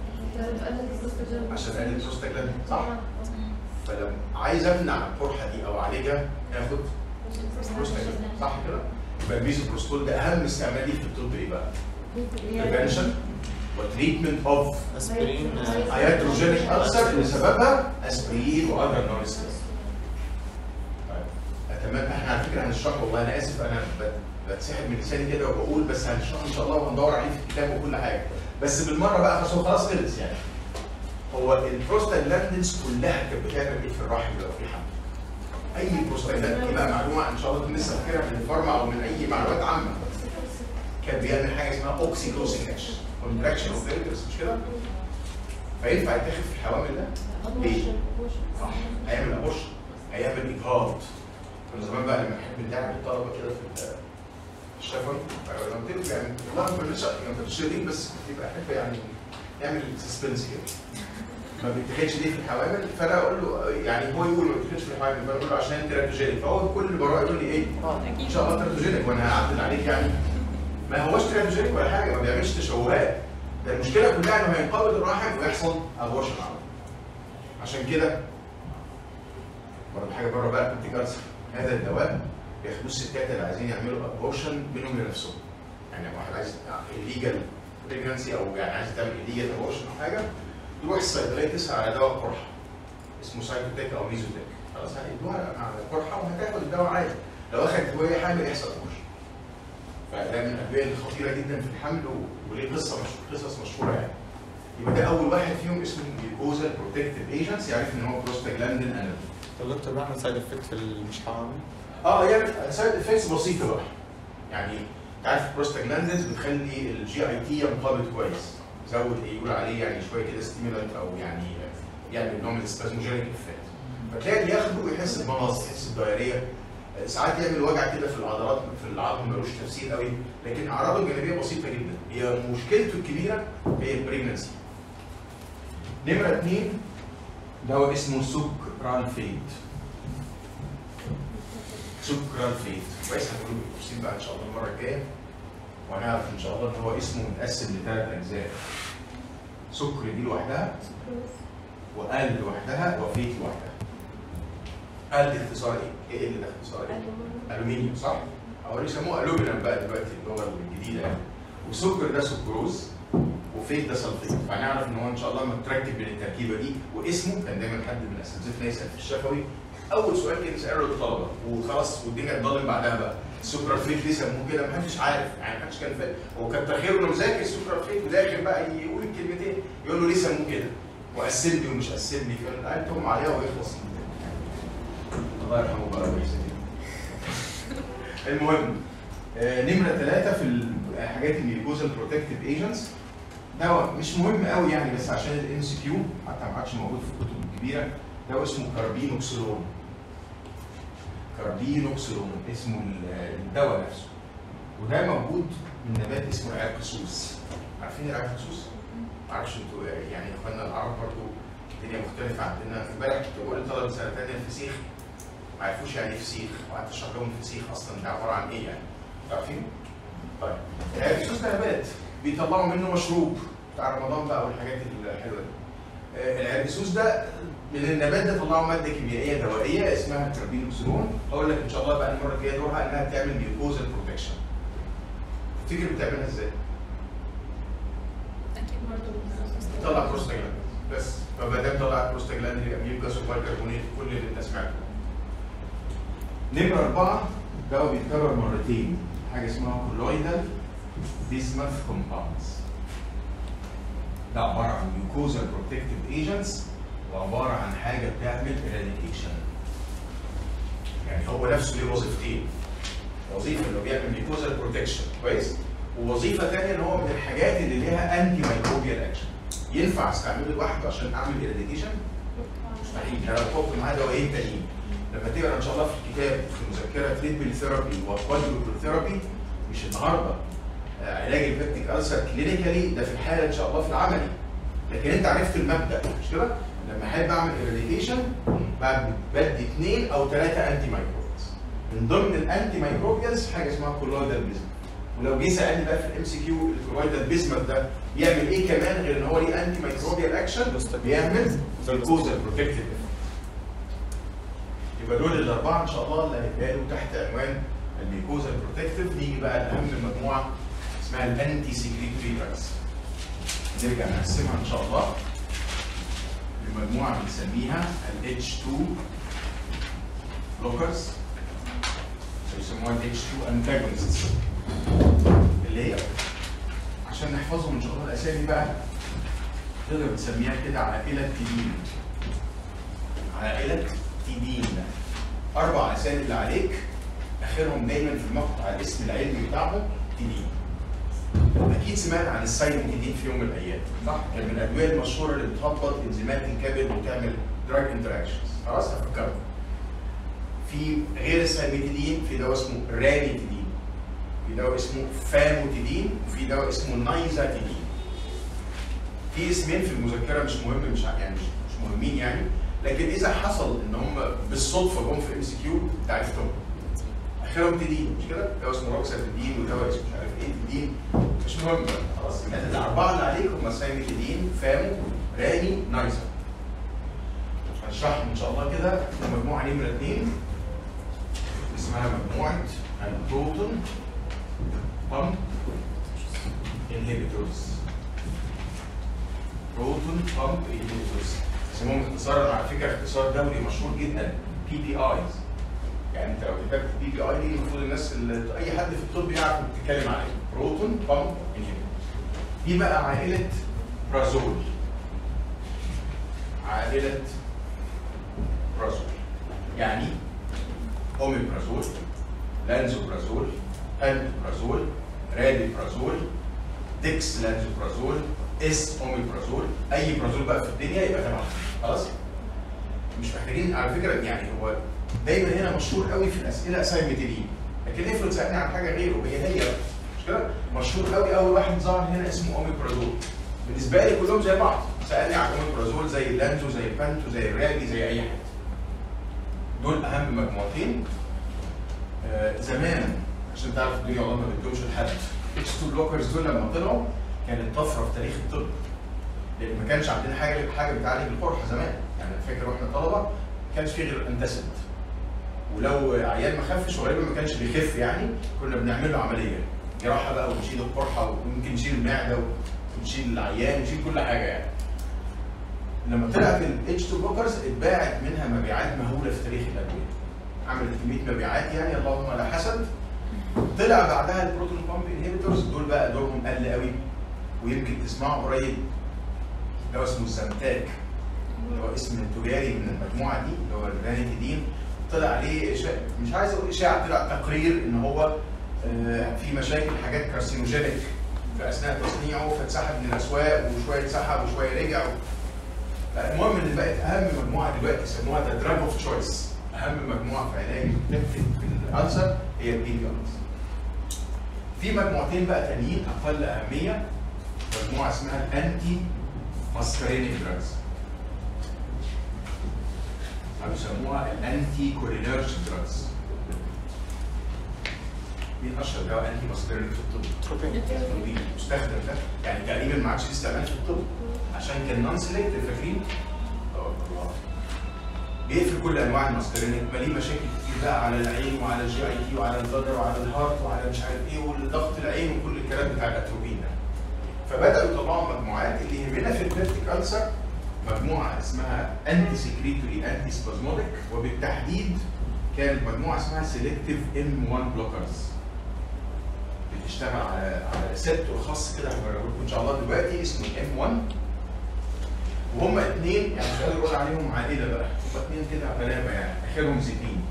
عشان اقلل البروستاجلاندين صح؟ فلما عايز امنع القرحه دي او اعالجها اخد بروستاجلاندين صح كده؟ يبقى الميزوبروستول ده اهم استعمال ليه في الطب ايه بقى؟ prevention وتريتمنت اوف اسبرين هيدروجينيك ألسر اللي سببها اسبرين واذر نون طيب اتمنى احنا على فكره هنشرح والله انا اسف انا ب- بتسحب من لساني كده وبقول بس هنشرح ان شاء الله وهندور عليه في الكتاب وكل حاجه بس بالمره بقى خلاص هو خلاص خلص يعني هو البروستاجلاندينز كلها كانت بتعمل ايه في الرحم لو في حمل اي بروستاجلاندين دي بقى معلومه ان شاء الله تكون لسه فاكرها من الفارما او من اي معلومات عامه كان بيعمل حاجه اسمها اوكسيتوسين اكشن كونتراكشن اوف مش كده؟ فينفع يتاخد في الحوامل ده؟ ليه؟ صح هيعمل ابوشن هيعمل اجهاض كنا زمان بقى لما نحب نلعب الطلبه كده في ال- في الشفوي لما قلت له يعني والله ما بنش ما كنتش شايلين بس يبقى احب يعني نعمل سسبنس كده ما بيتاخدش ليه في الحوامل فانا اقول له يعني هو يقول ما بيتاخدش في الحوامل فانا اقول له عشان تراتوجينيك فهو كل مره يقول لي ايه؟ ان شاء الله تراتوجينيك وانا هعدل عليك يعني ما هوش تراتوجينيك ولا حاجه ما بيعملش تشوهات ده المشكله كلها انه هينقبض الرحم ويحصل ابورشن على طول. عشان كده برضه حاجه بره بقى كنت كارثه هذا الدواء بياخدوه الستات اللي عايزين يعملوا ابورشن بينهم لنفسهم يعني لو واحد عايز الليجل بريجنسي او يعني عايز تعمل الليجل ابورشن او حاجه تروح الصيدليه تسال على دواء قرحه اسمه سايكوتيك او ميزوتيك خلاص هيدوها على القرحه وهتاخد الدواء عادي لو اخذت وهي حامل يحصل ابورشن فده من الادويه الخطيره جدا في الحمل و- وليه قصه مش قصص مشهوره يعني يبقى ده اول واحد فيهم اسمه جلوكوزا بروتكتيف ايجنتس يعرف ان هو بروستاجلاندين انالوج طب دكتور بيعمل سايد افكت في اللي مش حوامل؟ اه يعني سايد افكتس بسيطه بقى يعني انت عارف البروستاجلاندينز بتخلي الجي اي تي ينقبض كويس زود ايه يقول عليه يعني شويه كده ستيمولانت او يعني يعمل نوع من السبازموجينيك افكت فتلاقي اللي ياخده ويحس بمغص يحس بدايريه ساعات يعمل وجع كده في العضلات في العظم ملوش تفسير قوي لكن اعراضه الجانبيه بسيطه جدا هي مشكلته الكبيره هي البريجنسي نمره اثنين دواء اسمه سكرالفيت سكرالفيت كويس هنقول بالتفصيل بقى ان شاء الله المره الجايه وهنعرف ان شاء الله ان هو اسمه متقسم لثلاث اجزاء سكر دي لوحدها وقل لوحدها وفيت لوحدها قل دي اختصار ايه؟ ايه اللي ده اختصار ايه؟ الومنيوم صح؟ او يسموه الومنيوم بقى دلوقتي اللغه الجديده يعني والسكر ده سكروز وفيت ده سلفيت فهنعرف ان هو ان شاء الله لما تركب من التركيبه دي واسمه كان دايما حد من اساتذتنا يسال في الشفوي اول سؤال كان يساله للطلبه وخلاص والدنيا اتضلم بعدها بقى السكرالفيت ليه سموه كده محدش عارف يعني محدش كان فاهم هو كان تخيله انه مذاكر السكرالفيت وداخل بقى يقول الكلمتين يقول له ليه سموه كده وقسم لي ومش قسم لي فقال تهم عليها ويخلص الله يرحمه بقى ويحسن المهم آه، نمره ثلاثه في الحاجات الميوكوزال بروتكتيف ايجنتس دواء مش مهم قوي يعني بس عشان الام سي كيو حتى ما عادش موجود في الكتب الكبيره دواء اسمه كاربينوكسيلون كاربينوكسيلون اسمه ال- الدواء نفسه وده موجود من نبات اسمه العرقسوس عارفين العرقسوس؟ معرفش انتوا يعني اخواننا العرب برضو الدنيا مختلفه عندنا امبارح كنت بقول لطلبه سنه ثانيه الفسيخ ما يعرفوش يعني ايه فسيخ وقعدت اشرح لهم الفسيخ اصلا ده عباره عن ايه يعني عارفين؟ طيب العرقسوس ده نبات بيطلعوا منه مشروب بتاع رمضان بقى والحاجات الحلوه دي آه، العرقسوس ده من النبات ده طلعوا ماده كيميائيه دوائيه اسمها كاربينوكسيلون هقول لك ان شاء الله بقى المره الجايه دورها انها بتعمل ميوكوزال بروتكشن تفتكر بتعملها ازاي؟ اكيد برضه طلع بروستاجلاند بس فما دام طلع بروستاجلاند يبقى ميوكاس وبايكربونات كل اللي انت سمعته نمرة أربعة دواء بيتكرر مرتين حاجة اسمها كولويدال بيسمث كومباوندز ده عباره عن ميوكوزال بروتكتيف ايجنتس وعباره عن حاجه بتعمل اراديكيشن يعني هو نفسه ليه وظيفتين وظيفه انه بيعمل ميوكوزال بروتكشن كويس ووظيفه ثانيه ان هو من الحاجات اللي ليها انتي مايكروبيال اكشن ينفع استعمله لوحده عشان اعمل اراديكيشن مستحيل انا بحط معاه دوايين تانيين لما تقرا ان شاء الله في الكتاب في مذكره تريتمنت ثيرابي وكوادريبل ثيرابي مش النهارده آه، علاج البيبتيك ألسر كلينيكالي ده في الحاله ان شاء الله في العملي لكن انت عرفت المبدا مش كده؟ لما احب اعمل اراديكيشن بدي اثنين او ثلاثه انتي مايكروبيالز من ضمن الانتي مايكروبيالز حاجه اسمها كولويدال بيزم ولو جه سالني بقى في الام سي كيو الكولويدال بيزمر ده بيعمل ايه كمان غير ان هو ليه انتي مايكروبيال اكشن بيعمل ميكوزال بروتكتيف يبقى دول الاربعه ان شاء الله اللي هيتقالوا تحت عنوان الميكوزال بروتكتيف نيجي بقى لاهم مجموعه اسمها الانتي سكريتوري دراجز نرجع نقسمها ان شاء الله لمجموعه بنسميها ال H2 بلوكرز يسموها ال H2 antagonists اللي هي عشان نحفظهم ان شاء الله الاسامي بقى تقدر تسميها كده عائله تيدين عائله تيدين اربع اسامي اللي عليك اخرهم دايما في المقطع الاسم العلمي بتاعهم تيدين اكيد سمعت عن السايموتيدين في يوم من الايام صح كان من الادويه المشهوره اللي بتهبط انزيمات الكبد وتعمل دراج انتراكشنز خلاص هفكرك في غير السايموتيدين في دواء اسمه رانيتيدين في دواء اسمه فاموتيدين وفي دواء اسمه نايزاتيدين في اسمين في المذكره مش مهم مش ع- يعني مش, مش مهمين يعني لكن اذا حصل ان هم بالصدفه جم في ام سي كيو انت عرفتهم اخرهم تدين مش كده؟ دواء اسمه روكساتيدين ودواء اسمه مش عارف ايه تدين مش مهم خلاص يبقى الاربعه اللي عليك هم سايمتيدين فامو راني نايزا هنشرحهم ان شاء الله كده في مجموعه نمره اثنين اسمها مجموعه البروتون بامب انهبيتورز بروتون بامب انهبيتورز اسمهم اختصارا على فكره اختصار دولي مشهور جدا بي بي ايز يعني انت لو كتبت بي بي اي دي المفروض الناس اللي اي حد في الطب يعرف تتكلم عليه بروتون بامب انهبيتور دي بقى عائله برازول عائله برازول يعني اوميبرازول لانزوبرازول البرازول راديبرازول ديكس لانزوبرازول اس اوميبرازول اي برازول بقى في الدنيا يبقى تمام خلاص مش محتاجين على فكره يعني هو دايما هنا مشهور قوي في الاسئله سايمتيدين لكن افرض سالني عن حاجه غيره هي هي بقى. مش كده مشهور قوي اول واحد ظهر هنا اسمه اوميبرازول بالنسبه لي كلهم زي بعض سالني عن اوميبرازول زي اللانزو زي البانتو زي الرادي زي اي حاجه دول اهم مجموعتين آه زمان عشان تعرف الدنيا والله ما بدهمش لحد اتش 2 بلوكرز دول لما طلعوا كانت طفره في تاريخ الطب لان ما كانش عندنا حاجه حاجه بتعالج القرحه زمان يعني أنا فاكر واحنا طلبه ما كانش في غير الانتاسيد ولو عيان ما خفش وغالبا ما كانش بيخف يعني كنا بنعمل له عمليه جراحه بقى ونشيل القرحه وممكن نشيل المعده ونشيل العيان ونشيل كل حاجه يعني لما طلعت الاتش 2 بلوكرز اتباعت منها مبيعات مهوله في تاريخ الادويه عملت كميه مبيعات يعني اللهم لا حسد طلع بعدها البروتون بامب انهبيتورز دول بقى دورهم قل قوي ويمكن تسمعوا قريب دواء اسمه الزمتاك اللي هو اسم تجاري من المجموعه دي اللي هو الرانيتيدين طلع عليه إشاعة مش عايز اقول اشاعه طلع تقرير ان هو آه، في مشاكل حاجات كارسينوجينيك في اثناء تصنيعه فاتسحب من الاسواق وشويه اتسحب وشويه رجع المهم ان بقت اهم مجموعه دلوقتي يسموها ذا دراج اوف تشويس اهم مجموعه في علاج البيبتيك في الالسر هي البي بي في مجموعتين بقى تانيين اقل اهميه مجموعه اسمها الانتي ماسكارينيك دراجز او يسموها الانتي كولينرج دراجز مين اشهر دواء انتي ماسكارينيك في الطب؟ تروبين مستخدم ده يعني تقريبا ما عادش ليه استعمال في الطب عشان كان نون سيلكتيف فاكرين؟ توكل الله بيقفل كل انواع الماسكارينيك ما ليه مشاكل كتير بقى على العين وعلى الجي اي تي وعلى البلدر وعلى الهارت وعلى مش عارف ايه والضغط العين وكل الكلام بتاع الاتروبين ده فبداوا يطلعوا مجموعات اللي يهمنا في البيبتيك ألسر مجموعه اسمها انتي سكريتوري انتي سبازموديك وبالتحديد كانت مجموعه اسمها سيلكتيف ام 1 بلوكرز بتشتغل على على ريسبتور خاص كده هوريه لكم ان شاء الله دلوقتي اسمه ام 1 وهم اثنين يعني مش قادر اقول عليهم عائله بقى هم اثنين كده غلابه يعني اخرهم زبين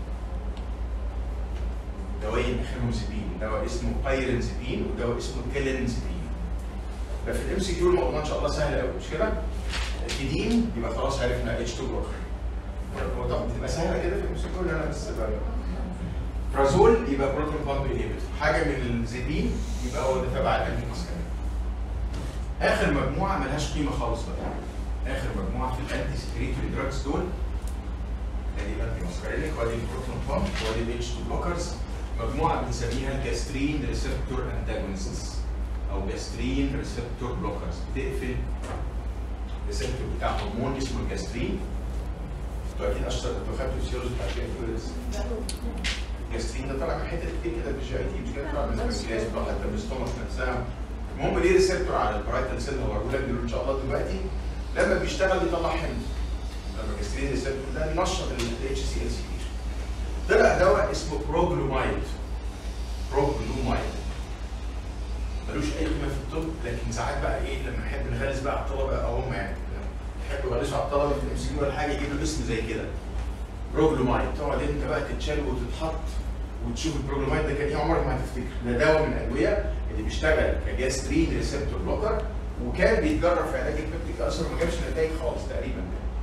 دوايين اخرهم زبين دواء اسمه بايرنزبين ودواء اسمه تيلنزبين ففي الام سي كيو الموضوع ان شاء الله سهل قوي مش كده؟ كدين يبقى خلاص عرفنا اتش 2 بلوكر هو طبعا بتبقى سهله كده في الام سي كيو انا بس بقى فرازول يبقى بروتون بامب انهبيتور حاجه من الزبين يبقى هو ده تبع الانتي اخر مجموعه ملهاش قيمه خالص بقى اخر مجموعه في الانتي سكريتوري دراجز دول ادي الانتي ماسكارينيك وادي البروتون بامب وادي الاتش 2 بلوكرز مجموعه بنسميها الجاسترين ريسبتور انتاجونستس او جاسترين ريسبتور بلوكرز بتقفل ريسبتور بتاع هرمون اسمه الجاسترين انتوا اكيد اشطر انتوا خدتوا السيروز بتاع الجاسترين الجاسترين ده طالع من حته كتير كده في الجي اي تي مش كده طالع من البنكرياس بتاع حتى من الستومك نفسها المهم ليه ريسبتور على البرايتال سيل هوريه لك ان شاء الله دلوقتي لما بيشتغل بيطلع حمض لما الجاسترين ريسبتور ده بينشط الاتش سي ال سي طلع دواء اسمه بروجلومايد بروجلومايد ملوش اي قيمه في الطب لكن ساعات بقى ايه لما نحب نغلس بقى على الطلبه او هم يعني يحبوا يغلسوا على الطلبه في الام سي ولا حاجه يجيب له اسم زي كده بروجلومايد تقعد انت بقى تتشال وتتحط وتشوف البروجلومايد ده كان ايه عمرك ما هتفتكر ده دواء من الادويه اللي بيشتغل كجاسترين ريسبتور بلوكر وكان بيتجرب في علاج البيبتيك اثر ما جابش نتائج خالص تقريبا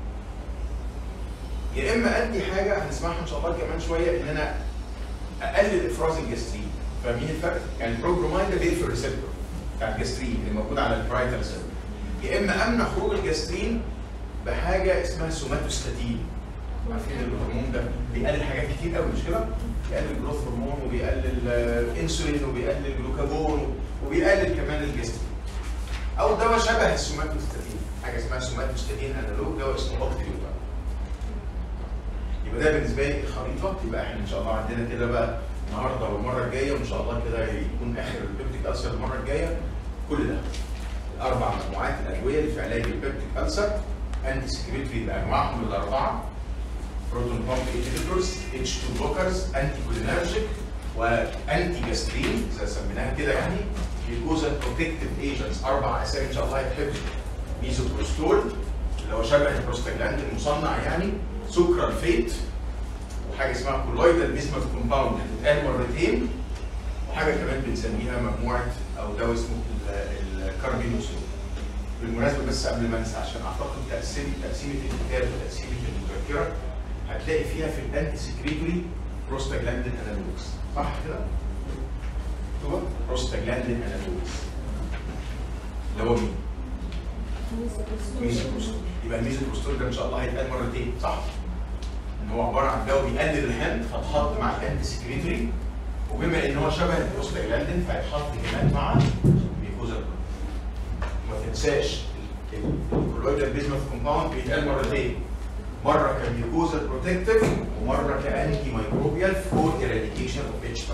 يا اما ادي حاجه هنسمعها ان شاء الله كمان شويه ان انا اقلل افراز الجاسترين فاهمين الفرق؟ يعني البروجلومايد ده بيقفل الريسبتور بتاع الجاسترين اللي موجود على البرايتال سيل يا اما امنع خروج الجاسترين بحاجه اسمها سوماتوستاتين عارفين الهرمون ده بيقلل حاجات كتير قوي مش كده؟ بيقلل جروث هرمون وبيقلل الانسولين وبيقلل الجلوكاجون وبيقلل كمان الجسترين. او دواء شبه السوماتوستاتين حاجه اسمها سوماتوستاتين انالوج دواء اسمه اوكتيليوبا. يبقى ده بالنسبه لي الخريطه يبقى احنا ان شاء الله عندنا كده بقى النهارده والمره الجايه وان شاء الله كده يكون اخر البيبتيك السر المره الجايه كل ده الاربع مجموعات الادويه اللي في علاج البيبتيك السر انتي سكريتري بانواعهم الاربعه بروتون بامب انهبيتورز اتش 2 بلوكرز انتي كولينرجيك وانتي جاسترين اذا سميناها كده يعني جلوكوزا بروتكتيف ايجنتس اربع اسامي ان شاء الله هيتحفظوا ميزوبروستول اللي هو شبه البروستاجلاند المصنع يعني سكرالفيت وحاجه اسمها كولويدال بيزمث كومباوند بتتقال مرتين وحاجه كمان بنسميها مجموعه او دواء اسمه الكاربينوسول بالمناسبه بس قبل ما انسى عشان اعتقد تقسيم تقسيمه الكتاب وتقسيمه المذكره هتلاقي فيها في الانتي سكريتوري بروستاجلاندين انالوجز صح كده؟ مكتوبه بروستاجلاندين انالوجز اللي هو مين؟ ميزوبروستول يبقى الميزوبروستول ده ان شاء الله هيتقال مرتين صح؟ ان هو عباره عن دواء بيقلل الحمض فاتحط مع الانتي سكريتوري وبما ان هو شبه البروستاجلاندين فهيتحط كمان مع ميكوزا ما تنساش الكولويدال بيزمث كومباوند بيتقال مرتين مره كميوكوزا بروتكتيف ومره كانتي مايكروبيال فور ايراديكيشن اوف اتش 5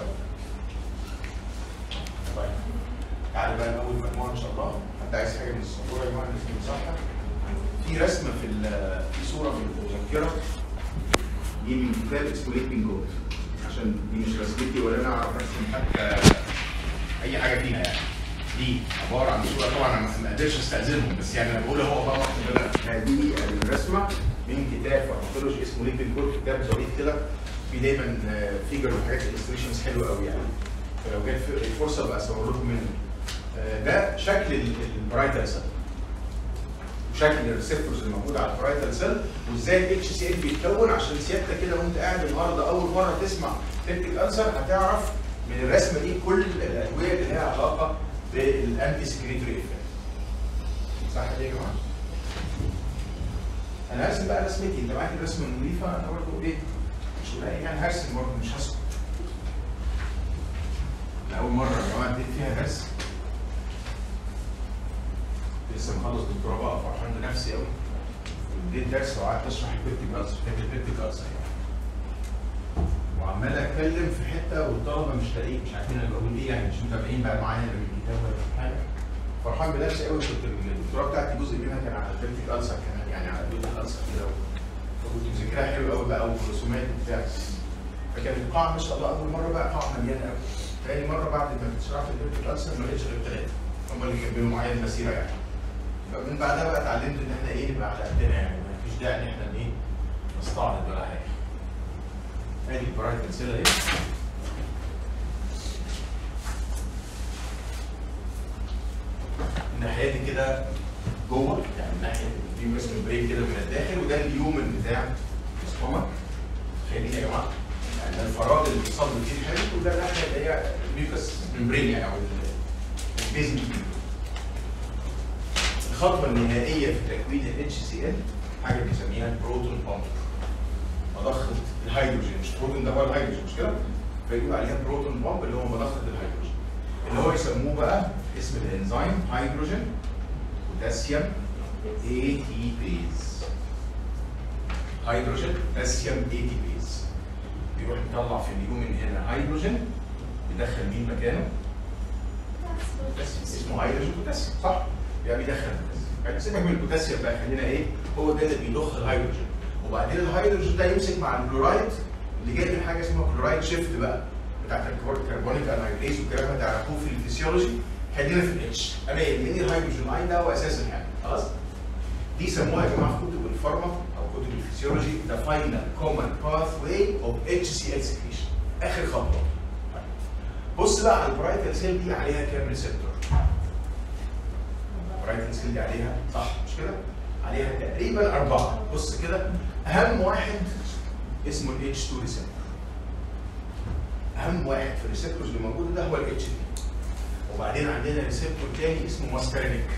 طيب تعالى بقى اول مجموعه ان شاء الله حد عايز حاجه من السبوره يا جماعه اللي مساحه في رسمه في في صوره في المذكره دي من كتاب اسمه ليبنج جود عشان دي مش رسمتي ولا انا اعرف ارسم حتى اي حاجه فيها يعني دي عباره عن صوره طبعا انا ما قدرتش استاذنهم بس يعني انا بقول هو بقى هذه الرسمه من كتاب فارماكولوجي اسمه ليبنج جود كتاب ظريف كده في دايما فيجر وحاجات الستريشنز حلوه قوي يعني فلو جت الفرصه بقى اصور لكم منه ده شكل البرايتال سيل وشكل الريسبتورز اللي موجوده على البرايتال سيل وازاي الاتش سي ال بيتكون عشان سيادتك كده وانت قاعد النهارده اول مره تسمع تكتيك انسر هتعرف من الرسمه دي كل الادويه اللي لها علاقه بالانتي سكريتوري افكت صح كده يا جماعه؟ انا هرسم بقى رسمتي انت معاك الرسمه النظيفه انا برضه ايه مش قليل يعني هرسم برضه مش هسكت اول مره يا جماعه اديت فيها درس لسه مخلص دكتوراه بقى فرحان بنفسي قوي اديت درس وقعدت اشرح البيبتيك السر كتاب البيبتيك السر يعني وعمال اتكلم في حته والطلبه مش لاقيين مش عارفين انا بقول ايه يعني مش متابعين بقى معايا لا بالكتاب ولا حاجه فرحان بنفسي قوي كنت الدكتوراه بتاعتي جزء منها كان على البيبتيك السر كمان يعني على البيبتيك السر كده فكنت مذاكرها حلو قوي بقى والرسومات وبتاع فكان القاعه ما شاء الله اول مره بقى قاعه مليانه قوي تاني مره بعد ما اتشرحت البيبتيك السر ما لقيتش غير ثلاثه هم اللي كملوا معايا المسيره يعني فمن بعدها بقى اتعلمت ان احنا ايه نبقى على قدنا يعني ما فيش داعي ان احنا ايه نستعرض ولا حاجه. ادي البرايت سيل اهي الناحيه دي كده جوه يعني ناحيه في اسم بريك كده من الداخل وده اليومن بتاع السtomach خليني يا جماعه يعني ده الفراغ اللي بيصب فيه الحاجات وده الناحيه اللي هي الميوكس ممبرين يعني او البيزمنت الخطوه النهائيه في تكوين ال HCl حاجه بنسميها البروتون بامب مضخه الهيدروجين مش بروتون ده هو الهيدروجين مش كده؟ فيقول عليها بروتون بامب اللي هو مضخه الهيدروجين اللي هو يسموه بقى اسم الانزيم هيدروجين بوتاسيوم اي تي بيز هيدروجين بوتاسيوم اي تي بيز بيروح يطلع في اليومن هنا هيدروجين يدخل مين مكانه؟ بوتاسيوم اسمه هيدروجين بوتاسيوم صح؟ يبقى بيدخل بوتاسيوم يعني سيبك من البوتاسيوم بقى خلينا ايه؟ هو ده اللي بيضخ الهيدروجين وبعدين الهيدروجين ده يمسك مع الكلورايد اللي جاي من حاجه اسمها كلورايد شيفت بقى بتاعت الكربونيك انايدريز والكلام ده تعرفوه في الفسيولوجي خلينا في الاتش انا يهمني الهيدروجين اين ده هو اساس الحاجه خلاص دي سموها يا جماعه في كتب الفارما او كتب الفسيولوجي ذا فاينل كومن باث واي اوف اتش سي ال سكريشن اخر خطوه بص بقى على البرايتال سيل دي عليها كام ريسبتور البرايتال سيل دي عليها صح مش كده عليها تقريبا اربعه بص كده اهم واحد اسمه ال H2 ريسبتور اهم واحد في الريسبتورز اللي موجود ده هو ال H2 وبعدين عندنا ريسبتور تاني اسمه ماسكارينيك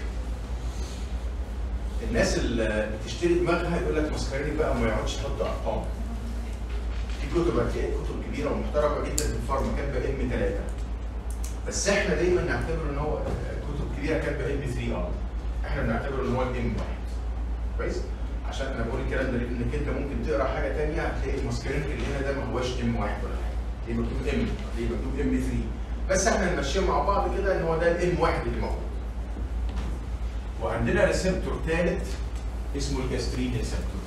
الناس اللي بتشتري دماغها يقول لك ماسكارينيك بقى ما يقعدش يحط ارقام في كتب هتلاقي كتب كبيره ومحترمه جدا في الفارما كاتبه ام 3 بس احنا دايما نعتبر ان هو كتب كبيره كاتبه ام 3 اه احنا بنعتبر ان هو الام 1 كويس عشان انا بقول الكلام ده لانك انت ممكن تقرا حاجه ثانيه هتلاقي الماسكارينيك اللي هنا ده ما هوش ام 1 ولا حاجه ليه مكتوب ام ليه مكتوب ام 3 بس احنا نمشيها مع بعض كده ان هو ده الام 1 اللي موجود وعندنا ريسبتور ثالث اسمه الجاسترين ريسبتور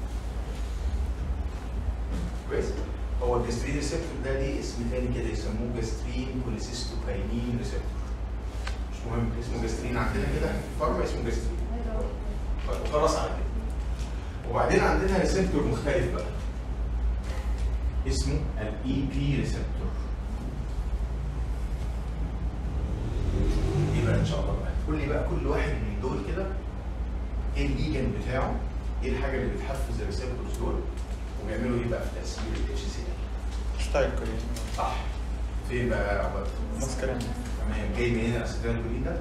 كويس هو الجاسترين ريسبتور ده ليه اسم ثاني كده يسموه جاسترين كوليسيستوكاينين ريسبتور مش مهم اسمه جاسترين عندنا كده في الفارما اسمه جاسترين طيب خلاص على كده وبعدين عندنا ريسبتور مختلف بقى اسمه الاي بي ريسبتور دي بقى ان شاء الله بقى تقول لي بقى كل واحد من دول كده ايه الليجن بتاعه ايه الحاجه اللي بتحفز الريسبتورز دول وبيعملوا ايه بقى في تاثير الاتش سي ستايل كوريين صح فين بقى يا عباد ماسكارين تمام جاي منين الاسيتال كولين ده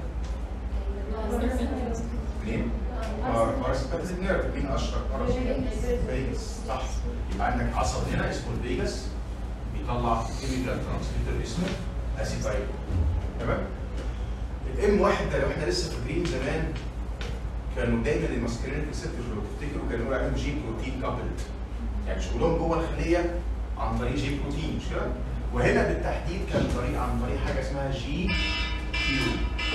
منين؟ باراسمباتيك نيرف مين اشهر فيجاس صح يبقى عندك عصب هنا اسمه الفيجاس بيطلع كيميكال ترانسميتر اسمه اسيتايل تمام الام واحد ده لو احنا لسه فاكرين زمان كانوا دايما الماسكرينيك ريسبتورز لو تفتكروا كانوا يقولوا عليهم جي بروتين كابلد يعني شغلهم جوه الخليه عن طريق جي بروتين مش كده؟ وهنا بالتحديد كان طريق عن طريق حاجه اسمها جي كيو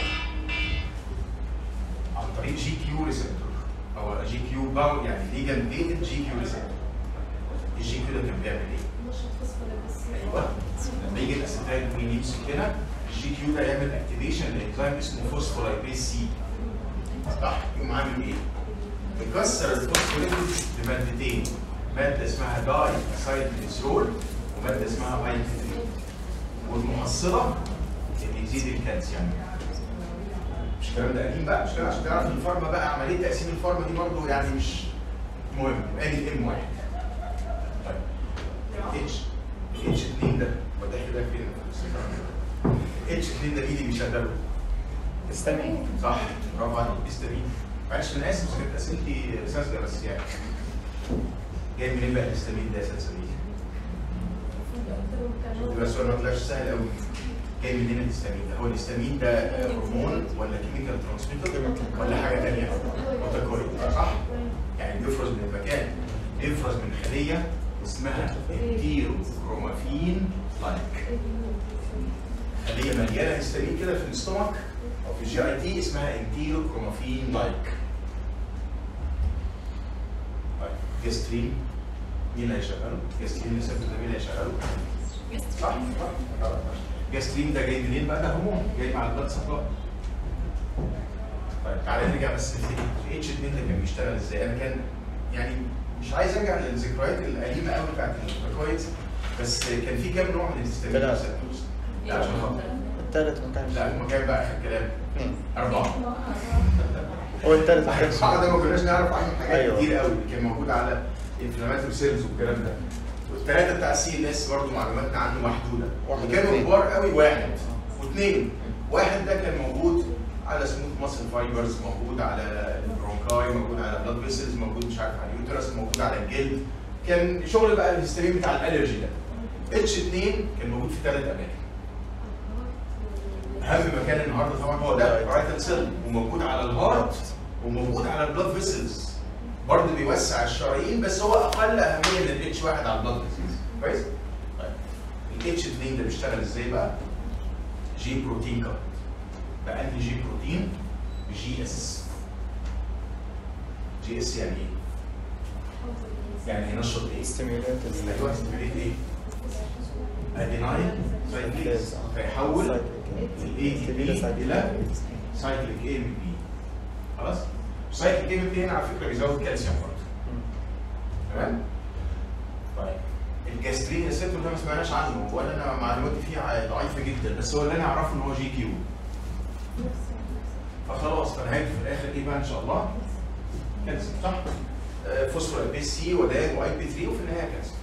عن طريق جي كيو ريسبتور او جي كيو باو يعني ليجن بيتد جي كيو ريسبتور الجي كيو ده كان بيعمل ايه؟ ايوه لما يجي الاسيتايل كولين يمسك هنا الجي كيو ده يعمل اكتيفيشن لانزيم اسمه فوسفولايبيز سي صح؟ يقوم عامل ايه؟ بيكسر الفوسفوليبيد بمادتين ماده اسمها داي اسايلجليسرول وماده اسمها بايكترين والمحصله ان يزيد الكالسيوم مش الكلام ده قديم بقى مش كده عشان تعرف الفارما بقى عمليه تقسيم الفارما دي برضه يعني مش مهم يبقى دي ام واحد طيب اتش اتش 2 ده وده كده فين اتش 2 ده مين اللي بيشغله؟ استني صح برافو عليك هيستامين معلش انا اسف بس كانت اسئلتي ساذجه بس يعني جاي منين بقى الهيستامين ده يا استاذ سمير؟ يبقى السؤال ما طلعش سهل قوي جاي منين الهيستامين ده؟ هو الهيستامين ده آه، هرمون ولا كيميكال ترانسميتر ولا حاجه ثانيه؟ متكوري صح؟ يعني بيفرز من المكان بيفرز من خليه اسمها انتيروكرومافين لايك خليه مليانه هيستامين كده في الاستومك او في الجي اي تي اسمها انتيروكرومافين لايك طيب جاسترين مين اللي هيشغله؟ جاسترين ريسبتور ده مين اللي هيشغله؟ صح؟ صح جاسترين ده جاي منين بقى؟ ده هرمون جاي مع البلاد سبلاي طيب تعالى نرجع بس نفتكر اتش 2 ده كان بيشتغل ازاي؟ انا كان يعني مش عايز ارجع للذكريات القديمه قوي بتاعت الكويت بس كان في كام نوع من الهستامين ثلاثة. ريسبتورز؟ لا عشان خاطر الثالث ما كانش لا هم كام بقى اخر كلام؟ اثنين اربعه هو الثالث ما كانش الحلقه ده ما كناش نعرف عنه حاجات أيوة. كتير قوي كان موجود على انفلاماتوري سيلز والكلام ده والثلاثه بتاع السي ان اس برضه معلوماتنا عنه محدوده واحد اللي كانوا واثنين. كبار قوي واحد واثنين واحد ده كان موجود على سموث ماسل فايبرز موجود على البرونكاي موجود على بلاد فيسلز موجود مش عارف على اليوترس موجود على الجلد كان شغل بقى الهستامين بتاع الالرجي ده اتش 2 كان موجود في ثلاث اماكن اهم مكان النهارده طبعا هو ده الرايتال سيل وموجود على الهارت وموجود على البلاد فيسلز برضه بيوسع الشرايين بس هو اقل اهميه من الاتش 1 على البلاد فيسلز كويس؟ طيب الاتش 2 ده بيشتغل ازاي بقى؟ جي بروتين كارد بقى انهي جي بروتين؟ جي اس جي اس يعني ايه؟ يعني هينشط ايه؟ ستيميوليتد ايوه ستيميوليت ايه؟ اديناين سايكليز فيحول الاي تي بي الى سايكليك اي ام بي خلاص؟ سايكليك اي ام بي هنا على فكره بيزود كالسيوم برضه تمام؟ طيب الجاسترين ريسبتور ده ما سمعناش عنه ولا انا معلوماتي فيه ضعيفه جدا بس هو اللي انا اعرفه ان هو جي كيو فخلاص فنهايته في الاخر ايه بقى ان شاء الله؟ كالسيوم صح؟ آه، فوسفور بي سي وداج واي بي 3 وفي النهايه كالسيوم.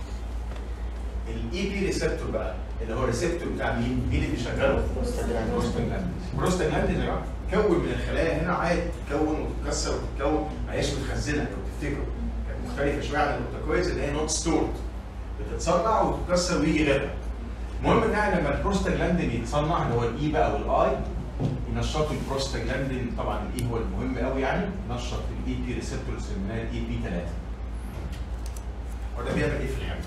الاي بي ريسبتور بقى اللي هو الريسبتور بتاع مين؟ مين اللي بيشغله؟ بروستاجلاندين. بروستاجلاندين. بروستاجلاندين يا جماعه كون من الخلايا هنا عادي تكون وتتكسر وتتكون ما هياش متخزنه لو تفتكروا كانت مختلفه شويه عن الاوتوكويز اللي هي نوت ستورد بتتصنع وتتكسر ويجي غيرها. المهم انها لما البروستاجلاندين يتصنع اللي هو الاي بقى والاي ينشطوا البروستاجلاندين طبعا الاي هو المهم قوي يعني ينشط الاي بي ريسبتورز اللي هي الاي بي 3 وده بيعمل ايه في الحمل؟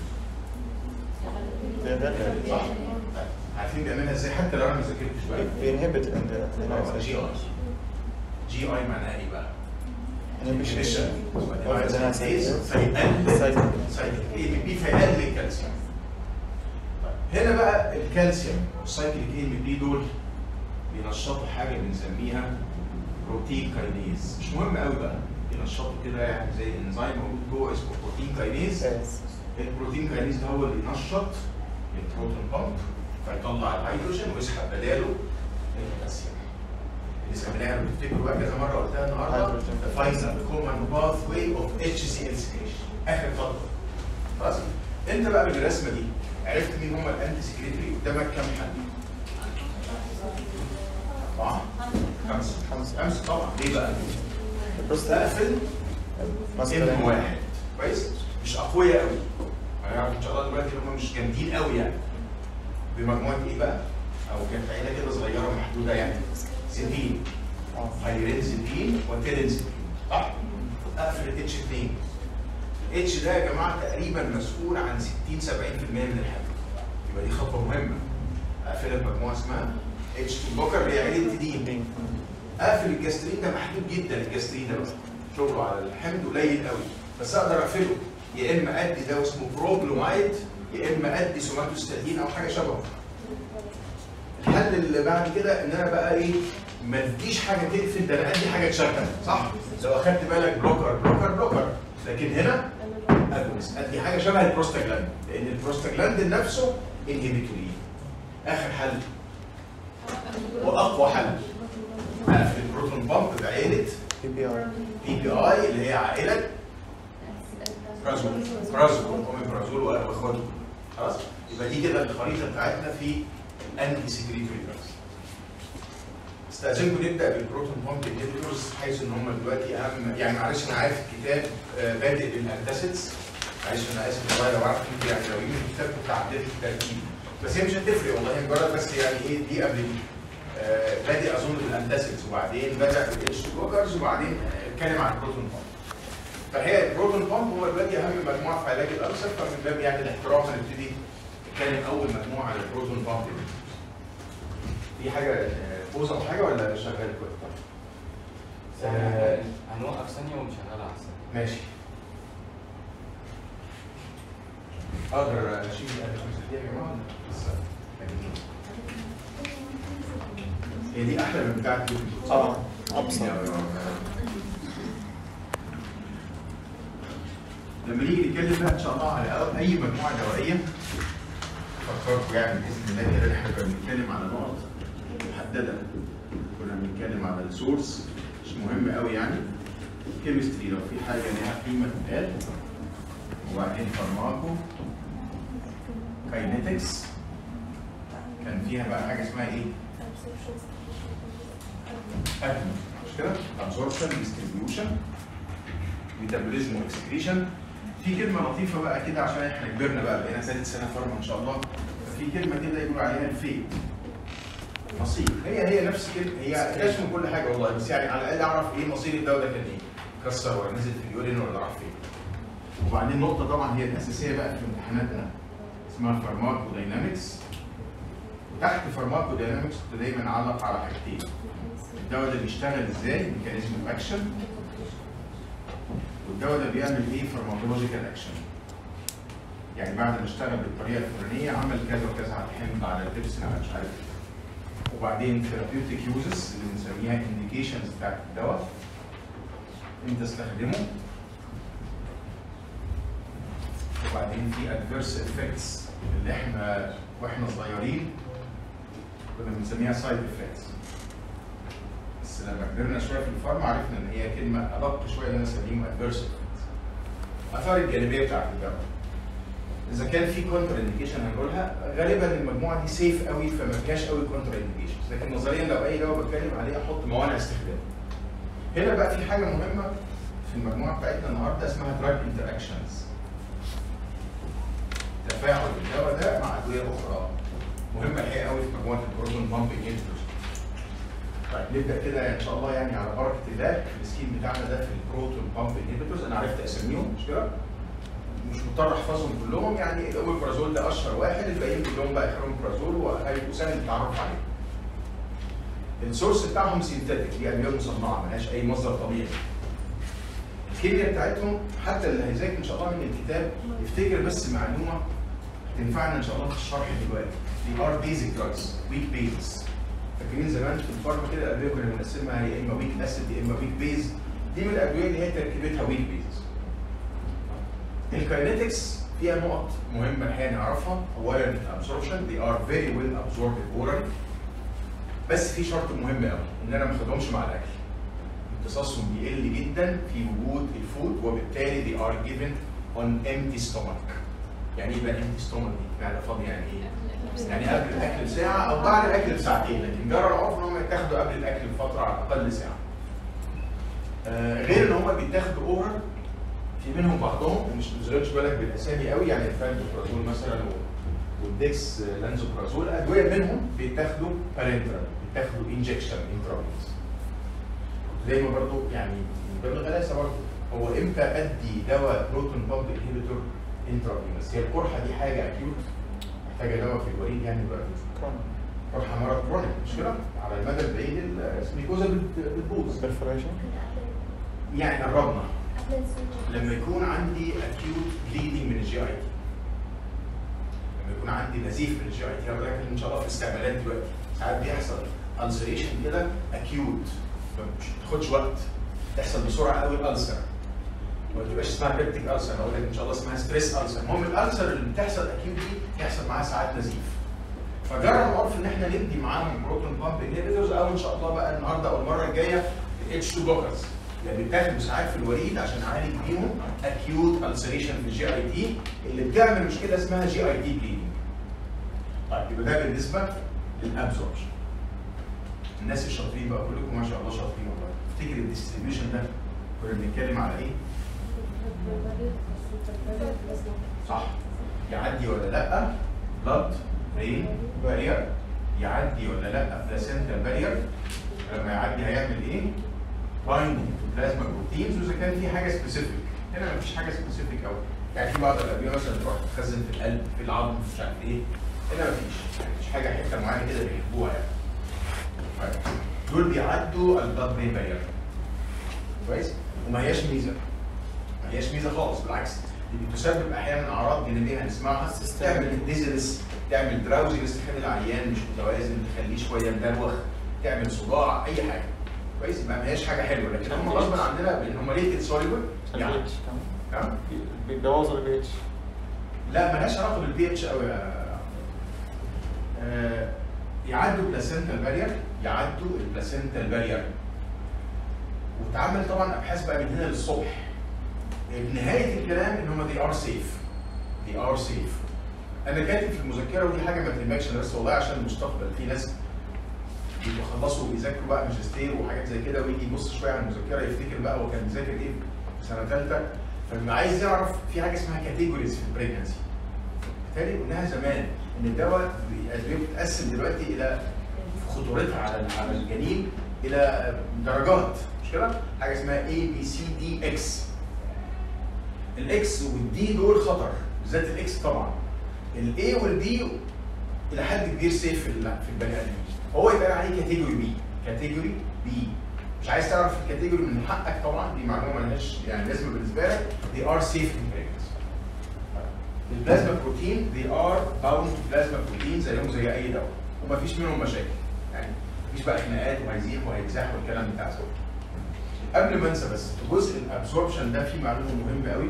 صح؟ طيب، عارفين بيعملها ازاي حتى لو انا ما ذاكرتش بقى بينهبت جي اي جي اي معناها ايه بقى؟ Inhibition. فيقلل Cyclic. سايكليك اي بي بي فيقلل الكالسيوم طيب، هنا بقى الكالسيوم والسايكليك اي بي بي دول بينشطوا حاجه بنسميها بروتين كاينيز مش مهم قوي بقى بينشطوا كده يعني زي انزيم موجود جوه اسمه بروتين كاينيز البروتين كاينيز ده هو اللي ينشط البروتون بامب فيطلع الهيدروجين ويسحب بداله الكالسيوم اللي سميناها لو تفتكروا بقى كذا مره قلتها النهارده هيدروجين. the final common pathway of HCl secretion اخر خطوه خلاص انت بقى بالرسمه دي عرفت مين هم الانتي سكريتري قدامك كام حل؟ اربعه خمسه خمسة. خمسه طبعا ليه بقى؟ البروستاجلاندين. اقفل ماسكولين. ابن واحد كويس مش اقوياء قوي هنعرف ان شاء الله دلوقتي هم مش جامدين قوي يعني بمجموعه ايه بقى؟ او كانت عيله كده صغيره محدوده يعني سنتين اه هايرينزيبين وتيرنزيبين صح؟ اقفل الاتش 2 الاتش ده يا جماعه تقريبا مسؤول عن 60 70% من الحمل يبقى دي خطوه مهمه اقفل مجموعه اسمها اتش 2 بوكر اللي هي عيله تدين دين. اقفل الجاسترين ده محدود جدا الجاسترين ده بقى شغله على الحمض قليل قوي بس اقدر اقفله يا اما ادي ده اسمه بروبلومايد يا اما ادي سوماتوستاتين او حاجه شبهه الحل اللي بعد كده ان انا بقى ايه ما اديش حاجه تقفل ده انا ادي حاجه تشغل صح لو اخدت بالك بلوكر بلوكر بلوكر لكن هنا اجونست ادي حاجه شبه البروستاجلاند لان البروستاجلاند نفسه انهبيتوري اخر حل واقوى حل اقفل البروتون بامب بعيله بي بي ار بي بي اي اللي هي عائله برازول برازول اوميبرازول واخواته خلاص يبقى دي كده الخريطه بتاعتنا في انتي سكريتوري دراجز استاذنكم نبدا بالبروتون بامب انهبيتورز حيث ان هم دلوقتي اهم يعني معلش انا عارف الكتاب آه، بادئ بالانتاسيدز معلش انا اسف والله لو عارف انت يعني لو يجي الكتاب كنت عديت الترتيب بس هي مش هتفرق والله هي مجرد بس يعني ايه دي قبل دي آه، بادئ اظن بالانتاسيدز وبعدين بدا بالاتش بلوكرز وبعدين آه، اتكلم عن البروتون بامب فهي البروتون بامب هو دلوقتي اهم مجموعه في علاج الالسر فمن باب يعني الاحترام هنبتدي نتكلم اول مجموعه عن البروتون بامب في حاجه آه، بوزه او حاجه ولا شغال كويس؟ آه، هنوقف ثانية ونشغلها أحسن ماشي اقدر اشيل الخمسه دي يا جماعه ولا لسه محتاجين؟ هي دي احلى من بتاعت اليوتيوب. اه أبسط. لما نيجي نتكلم بقى ان شاء الله على أو- اي مجموعه دوائيه فكركم يعني باذن الله كده احنا كنا بنتكلم على نقط محدده كنا بنتكلم على السورس مش مهم قوي يعني كيمستري لو في حاجه ليها قيمه تتقال وبعدين فارماكو كاينetics كان فيها بقى حاجه اسمها ايه؟ أكل مش كده؟ absorption distribution ميتابوليزم واكسكريشن في كلمه لطيفه بقى كده عشان احنا كبرنا بقى بقينا ثالث سنه فارما ان شاء الله ففي كلمه كده يقولوا عليها الفيت مصير هي هي نفس كلمه هي تشمل كل حاجه والله بس يعني على الاقل اعرف ايه مصير الدواء ده كان ايه كسر ولا نزل في اليورين ولا راح فين وبعدين نقطه طبعا هي الاساسيه بقى في امتحاناتنا اسمها فارماكو داينامكس وتحت فارماكو داينامكس كنت دايما اعلق على حاجتين الدواء ده بيشتغل ازاي ميكانيزم اكشن والدواء ده بيعمل ايه فارماكولوجيكال اكشن يعني بعد ما اشتغل بالطريقه الفلانيه عمل كذا وكذا على الحمض على الدبس على مش عارف ايه وبعدين ثيرابيوتيك يوزز اللي بنسميها انديكيشنز بتاعت الدواء امتى استخدمه وبعدين في ادفيرس افكتس اللي احنا واحنا صغيرين كنا بنسميها سايد افكتس بس لما كبرنا شويه في الفارما عرفنا ان هي كلمه ادق شويه ان انا اسميهم ادفيرس افكتس الاثار الجانبيه بتاعت الدواء اذا كان في كونتر انديكيشن هنقولها غالبا المجموعه دي سيف قوي فما فيهاش قوي كونتر انديكيشنز لكن نظريا لو اي دواء بتكلم عليه احط موانع استخدامه هنا بقى في حاجه مهمه في المجموعه بتاعتنا النهارده اسمها دراج انتر اكشنز تفاعل الدواء ده مع ادويه اخرى مهمه الحقيقه قوي في مجموعه البروتون بامب انهبيتورز طيب نبدا كده ان شاء الله يعني على بركه الله في السكيم بتاعنا ده في البروتون بامب انهبيتورز انا عرفت اسميهم مش كده؟ مش مضطر احفظهم كلهم يعني الاوميبرازول ده اشهر واحد الباقيين كلهم بقى ايرامبرازول وسهل التعرف عليه. السورس بتاعهم سينثيتك دي ادويه مصنعه ملهاش اي مصدر طبيعي. الكيمياء بتاعتهم حتى اللي هيذاكر ان شاء الله من الكتاب يفتكر بس معلومه تنفعنا ان شاء الله في الشرح دلوقتي. دي ار بيزك دراجز ويك بيز. فاكرين زمان في الفارما كده الادويه كنا بنقسمها يا اما ويك اسيد يا اما ويك بيز. دي من الادويه اللي هي تركيبتها ويك بيز. الكاينetics فيها نقط مهمة الحقيقة نعرفها، أولا الابسوربشن they are very well absorbed orally بس في شرط مهم قوي إن أنا ما اخدهمش مع الأكل. امتصاصهم بيقل جدا في وجود الفود وبالتالي they are given on empty stomach. يعني إيه بقى empty stomach دي؟ معدة فاضية يعني إيه؟ يعني قبل الأكل بساعة أو بعد الأكل بساعتين، لكن جرى العرف إن هم يتاخدوا قبل الأكل بفترة على الأقل ساعة. آه غير إن هم بيتاخدوا أورال في منهم بعضهم مش تشغلش بالك بالاسامي قوي يعني الفانتوبرازول مثلا و- والديكس لانزوبرازول ادويه منهم بيتاخدوا بارنترال بيتاخدوا انجكشن انترافينس زي ما برضو يعني من باب الغلاسه برضو هو امتى ادي دواء بروتون بامب انهبيتور انترافينس هي القرحه دي حاجه اكيوت محتاجه دواء في الوريد يعني دلوقتي قرحه مرض كرونيك مش كده؟ على المدى البعيد السميكوزا بت- بتبوظ برفوريشن يعني قربنا لما يكون عندي acute bleeding من الجي اي تي لما يكون عندي نزيف من الجي اي تي هقول لك ان شاء الله في الاستعمالات دلوقتي ساعات بيحصل ulceration كده acute مش بتاخدش وقت تحصل بسرعه قوي الالسر ما تبقاش اسمها بيبتيك السر هقول لك ان شاء الله اسمها ستريس السر المهم الالسر اللي بتحصل اكيوت دي يحصل معاها ساعات نزيف فجرب العرف ان احنا ندي معاهم بروتون بامب انهبيتورز او ان شاء الله بقى النهارده او المره الجايه الاتش 2 بلوكرز اللي بيتاخدوا ساعات في الوريد عشان اعالج بيهم اكيوت السريشن في الجي اي تي اللي بتعمل مشكله اسمها جي اي تي بليدنج. طيب يبقى ده بالنسبه للابسوربشن. الناس الشاطرين بقى كلكم ما شاء الله شاطرين والله. افتكر الديستريبيوشن ده كنا بنتكلم على ايه؟ صح يعدي ولا لا بلاد برين بارير يعدي ولا لا بلاسنتا بارير لما يعدي هيعمل ايه؟ بايندنج تو بلازما بروتينز واذا كان في حاجه سبيسيفيك هنا مفيش حاجه سبيسيفيك قوي يعني في بعض الادويه مثلا تروح تتخزن في القلب في العظم مش عارف ايه هنا مفيش يعني مفيش حاجه حته معينه كده بيحبوها يعني طيب. دول بيعدوا البلاد برين بارير كويس وما هياش ميزه ما هياش ميزه خالص بالعكس دي بتسبب احيانا اعراض جانبيه هنسمعها تعمل ديزنس تعمل دراوزنس تخلي العيان مش متوازن تخليه شويه مدروخ تعمل صداع اي حاجه كويس ما هياش حاجه حلوه لكن هم غصب عننا بان هم ليه سوليبل يعني البي اتش كمان نعم بيتجوزوا البي اتش لا مالهاش علاقه بالبي اتش قوي يا آه، يعدوا بلاسنتال بارير يعدوا البلاسنتال بارير واتعمل طبعا ابحاث بقى من هنا للصبح نهايه الكلام ان هم دي ار سيف دي ار سيف انا كاتب في المذكره ودي حاجه ما تهمكش انا بس والله عشان المستقبل في ناس بيبقوا خلصوا وبيذاكروا بقى ماجستير وحاجات زي كده ويجي يبص شويه على المذكره يفتكر بقى هو كان بيذاكر ايه في سنه ثالثه فبيبقى عايز يعرف في حاجه اسمها كاتيجوريز في البريجنسي بالتالي قلناها زمان ان الدواء الادويه بتتقسم دلوقتي الى خطورتها على على الجنين الى درجات مش كده؟ حاجه اسمها اي بي سي دي اكس الاكس والدي دول خطر بالذات الاكس طبعا الاي والبي الى حد كبير سيف في ال- في البني ادمين هو يتقال عليه كاتيجوري بي كاتيجوري بي مش عايز تعرف الكاتيجوري من حقك طبعا دي معلومه مالهاش يعني لازمه بالنسبه لك دي ار سيف ان البلازما بروتين they are bound to plasma protein زيهم زي اي دواء ومفيش منهم مشاكل يعني مفيش بقى خناقات وهيزيح وهيتزاح والكلام بتاع زمان قبل ما انسى بس في جزء الابسوربشن ده في معلومه مهمه قوي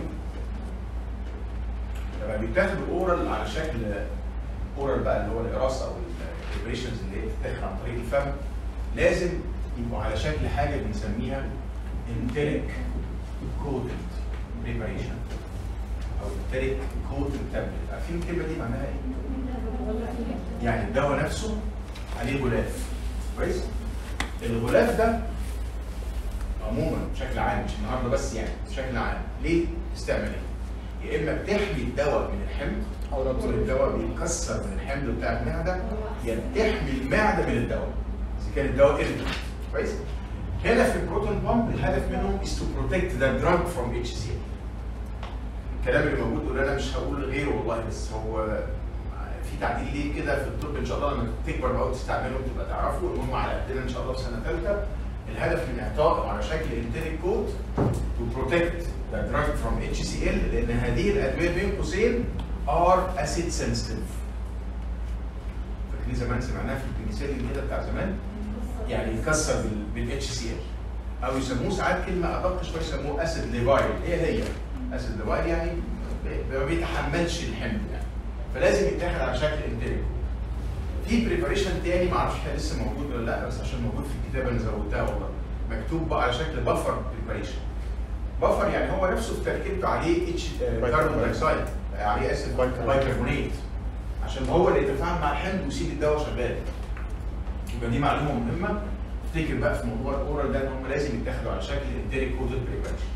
لما بيتاخد اورال على شكل اورال بقى اللي هو القراص او البريبريشنز اللي هي بتتاخد عن طريق الفم لازم يبقوا على شكل حاجه بنسميها انتريك كوتد بريبريشن او انتريك كوتد تابلت عارفين الكلمه دي معناها ايه؟ يعني الدواء نفسه عليه غلاف كويس؟ الغلاف ده عموما بشكل عام مش النهارده بس يعني بشكل عام ليه استعماليه؟ يا اما بتحمي الدواء من الحمض او او الدواء بيتكسر من الحمل بتاع المعده يا بتحمي المعده من الدواء اذا كان الدواء ارتد كويس؟ هنا في البروتون بامب الهدف منهم is to protect the drug from HCl الكلام اللي موجود دول انا مش هقول غيره والله بس هو في تعديل ليه كده في الطب ان شاء الله لما تكبر بقى وتستعمله تبقى تعرفوا المهم على قدنا ان شاء الله في سنه ثالثه الهدف من اعطائه على شكل انتريك كود to protect the drug from HCl لان هذه الادويه بين قوسين are acid sensitive فاكرين زمان سمعناها في البنسلين كده بتاع زمان يعني يتكسر بال اتش سي ال او يسموه ساعات كلمه ادق شويه يسموه اسيد ليفايل ايه هي؟ اسيد ليفايل يعني ما بيتحملش الحمل يعني فلازم يتاخد على شكل انتريك في بريباريشن تاني ما اعرفش كان لسه موجود ولا لا بس عشان موجود في الكتابه انا زودتها والله مكتوب بقى على شكل بفر بريباريشن بفر يعني هو نفسه في تركيبته عليه اتش كاربون دايوكسيد عليه اسيد بايكربونات عشان هو اللي يتفاعل مع الحمض ويسيب الدواء شغال يبقى دي معلومه مهمه افتكر بقى في موضوع الاورال ده ان هم لازم يتاخدوا على شكل انتريك كودد بريباريشن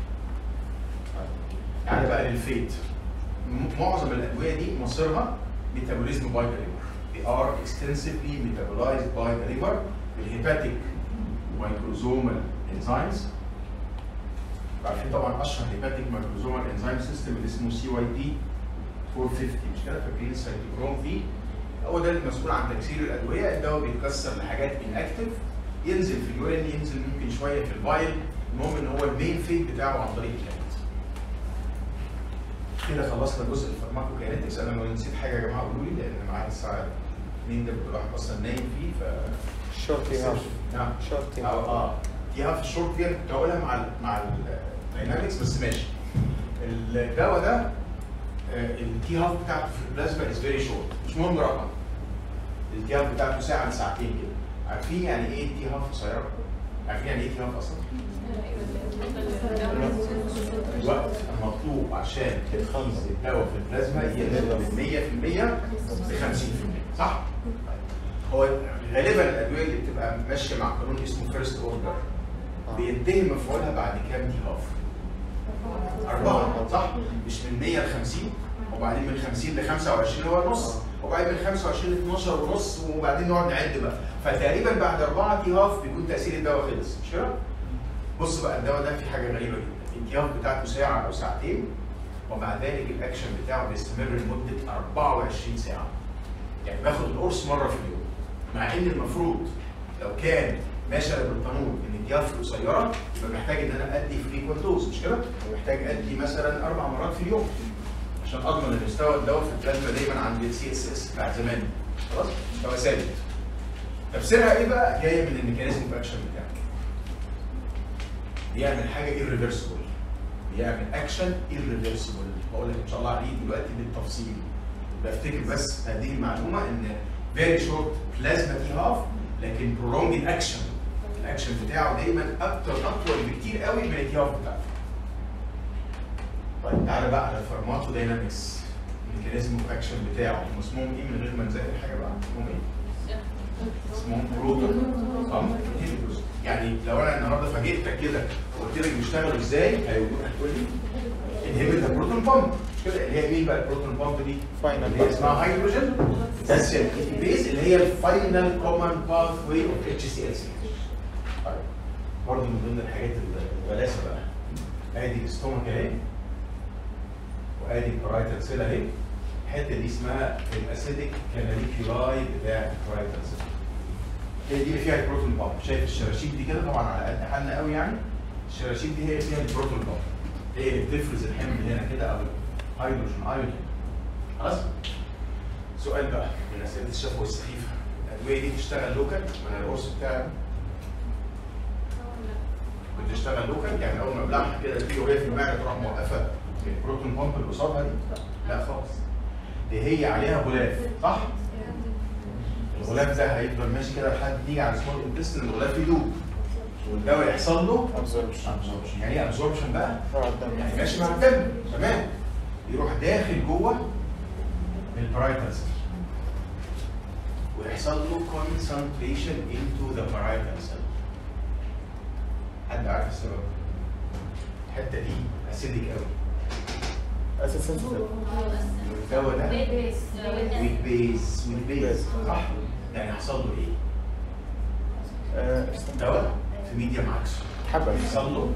يعني بقى للفيت م- معظم الادويه دي مصيرها ميتابوليزم باي ذا ليفر they are extensively metabolized by the liver بالهيباتيك مايكروزومال انزيمز عارفين طبعا اشهر هيباتيك مايكروزومال انزيم سيستم اللي اسمه سي واي دي 450 مش كده فاكرين السيتوكروم فيه هو ده المسؤول عن تكسير الادويه الدواء بيتكسر لحاجات انكتف ينزل في اليورين ينزل ممكن شويه في البايل المهم ان هو المين فيد بتاعه عن طريق الكبد كده خلصنا جزء الفارماكوكاينetics انا لو نسيت حاجه يا جماعه قولوا لي لان معايا الساعه 2 ده بيبقى الواحد اصلا نايم فيه ف شورت هاف نعم شورت اه اه دي هاف الشورت دي كنت هقولها مع ال مع الداينامكس بس ماشي الدواء ده التي هاف بتاعته في البلازما از فيري شورت مش مهم رقم التي هاف بتاعته ساعه لساعتين كده عارفين يعني ايه تي هاف قصيره؟ عارفين يعني ايه تي هاف اصلا؟ الوقت المطلوب عشان ترخيص الدواء في البلازما يقل من 100% ل 50% صح؟ هو غالبا الادويه اللي بتبقى ماشيه مع قانون اسمه فيرست اوردر بينتهي مفعولها بعد كام تي هاف؟ أربعة صح؟ مش من 100 ل 50 وبعدين من 50 ل 25 هو النص وبعدين من 25 ل 12 ونص وبعدين نقعد نعد بقى فتقريبا بعد أربعة تي هاف بيكون تأثير الدواء خلص مش كده؟ بص بقى الدواء ده فيه حاجة غريبة جدا التي هاف بتاعته ساعة أو ساعتين ومع ذلك الأكشن بتاعه بيستمر لمدة 24 ساعة يعني باخد القرص مرة في اليوم مع إن المفروض لو كان ماشي على بالقانون ان الجاف قصيره يبقى محتاج ان انا ادي فريكوال دوز مش كده؟ محتاج ادي مثلا اربع مرات في اليوم عشان اضمن ان مستوى الدواء في البلازما دايما عند السي اس اس بتاع زمان خلاص؟ مستوى ثابت. تفسيرها ايه بقى؟ جايه من الميكانيزم اوف اكشن بتاعه. بيعمل حاجه irreversible بيعمل اكشن irreversible بقول لك ان شاء الله عليه دلوقتي بالتفصيل بفتكر بس هذه المعلومه ان فيري شورت بلازما تي هاف لكن prolonged اكشن الاكشن بتاعه دايما اكتر اطول بكتير قوي من التي هاف بتاعته طيب تعالى بقى على الفارماكو داينامكس الميكانيزم اوف اكشن بتاعه هم اسمهم ايه من غير ما نذاكر حاجه بقى اسمهم ايه؟ اسمهم بروتون بامب انهبيتورز يعني لو انا النهارده فاجئتك كده وقلت لك بيشتغلوا ازاي هيقولوا هتقول لي انهبيت بروتون بامب مش كده اللي هي مين بقى البروتون بامب دي؟ Final اللي هي اسمها هيدروجين بوتاسيوم بيز اللي هي الفاينل كومن باث واي اوف اتش سي ال سي طيب برضه من ضمن الحاجات الغلاسه بقى ادي الاستومك اهي وادي البرايتال سيل اهي الحته دي اسمها الاسيديك كاناليكيولاي بتاع البرايتال سيل هي دي اللي فيها البروتون بامب شايف الشراشيب دي كده طبعا على قد حالنا قوي يعني الشراشيب دي هي اللي فيها البروتون بامب هي اللي بتفرز الحمل هنا كده او الهيدروجين ايون خلاص سؤال بقى من اسئله الشفوي السخيفه الادويه دي بتشتغل لوكال من القرص بتاعي بتشتغل لوكال يعني اول ما ابلعها كده تيجي وهي في المعده تروح موقفه البروتون بامب اللي قصادها دي لا خالص دي هي عليها غلاف صح؟ الغلاف ده هيفضل ماشي كده لحد يجي على سمول انتستين الغلاف يدوب والدواء يحصل له absorption ابزوربشن يعني ايه ابزوربشن بقى؟ راح الدم يعني ماشي مع الدم تمام يروح داخل جوه البرايتال سيل ويحصل له concentration into the parietal cell حد عارف السبب؟ الحته دي اسيدك قوي اسيد سنسيتيف والدواء ده ويك بيز ويك بيز صح؟ يعني حصل له ايه؟ دواء في ميديم عكسه تحبس يحصل له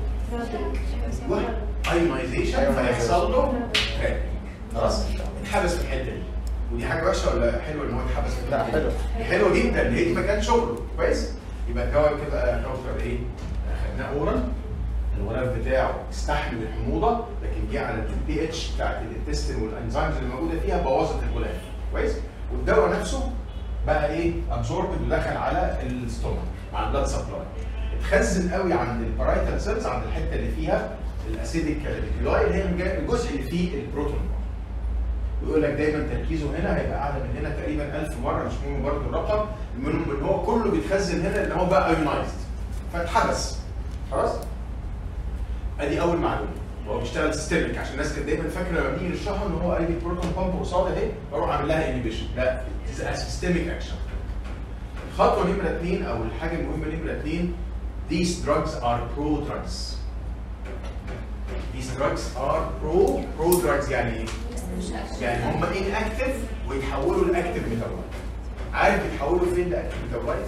ايونايزيشن فيحصل له crack. خلاص اتحبس في الحته دي ودي حاجه وحشه ولا حلوه ان هو اتحبس في لا الحته دي؟ حلو دي حلوه جدا ان هي دي مكان شغله كويس يبقى الدواء كده كوثر ايه؟ خدناه اورال الغلاف بتاعه استحمل الحموضه لكن جه على البي اتش بتاعت الانتستين والانزيمز اللي موجوده فيها بوظت الغلاف كويس والدواء نفسه بقى ايه ابزوربد ودخل على الستومك مع البلاد سبلاي اتخزن قوي عند البرايتال سيلز عند الحته اللي فيها الاسيديك كاليكولاي اللي هي الج- الجزء اللي فيه البروتون ويقول لك دايما تركيزه هنا هيبقى اعلى من هنا تقريبا 1000 مره مش مهم برضه الرقم المهم ان هو كله بيتخزن هنا ان هو بقى ايونايزد فاتحبس خلاص ادي اول معلومه هو بيشتغل سيستميك عشان الناس كانت دايما فاكره لما بنيجي نشرحها ان هو اي بروتون بامب قصاد اهي بروح اعمل لها انيبيشن لا سيستميك اكشن الخطوه نمره اثنين او الحاجه المهمه نمره اثنين these drugs are pro drugs these drugs are pro pro drugs يعني ايه؟ يعني هم inactive ويتحولوا لاكتيف ميتابولايت عارف يتحولوا فين لاكتيف ميتابولايت؟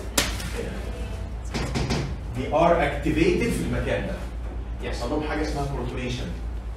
they are activated في المكان ده يحصل لهم حاجه اسمها بروتونيشن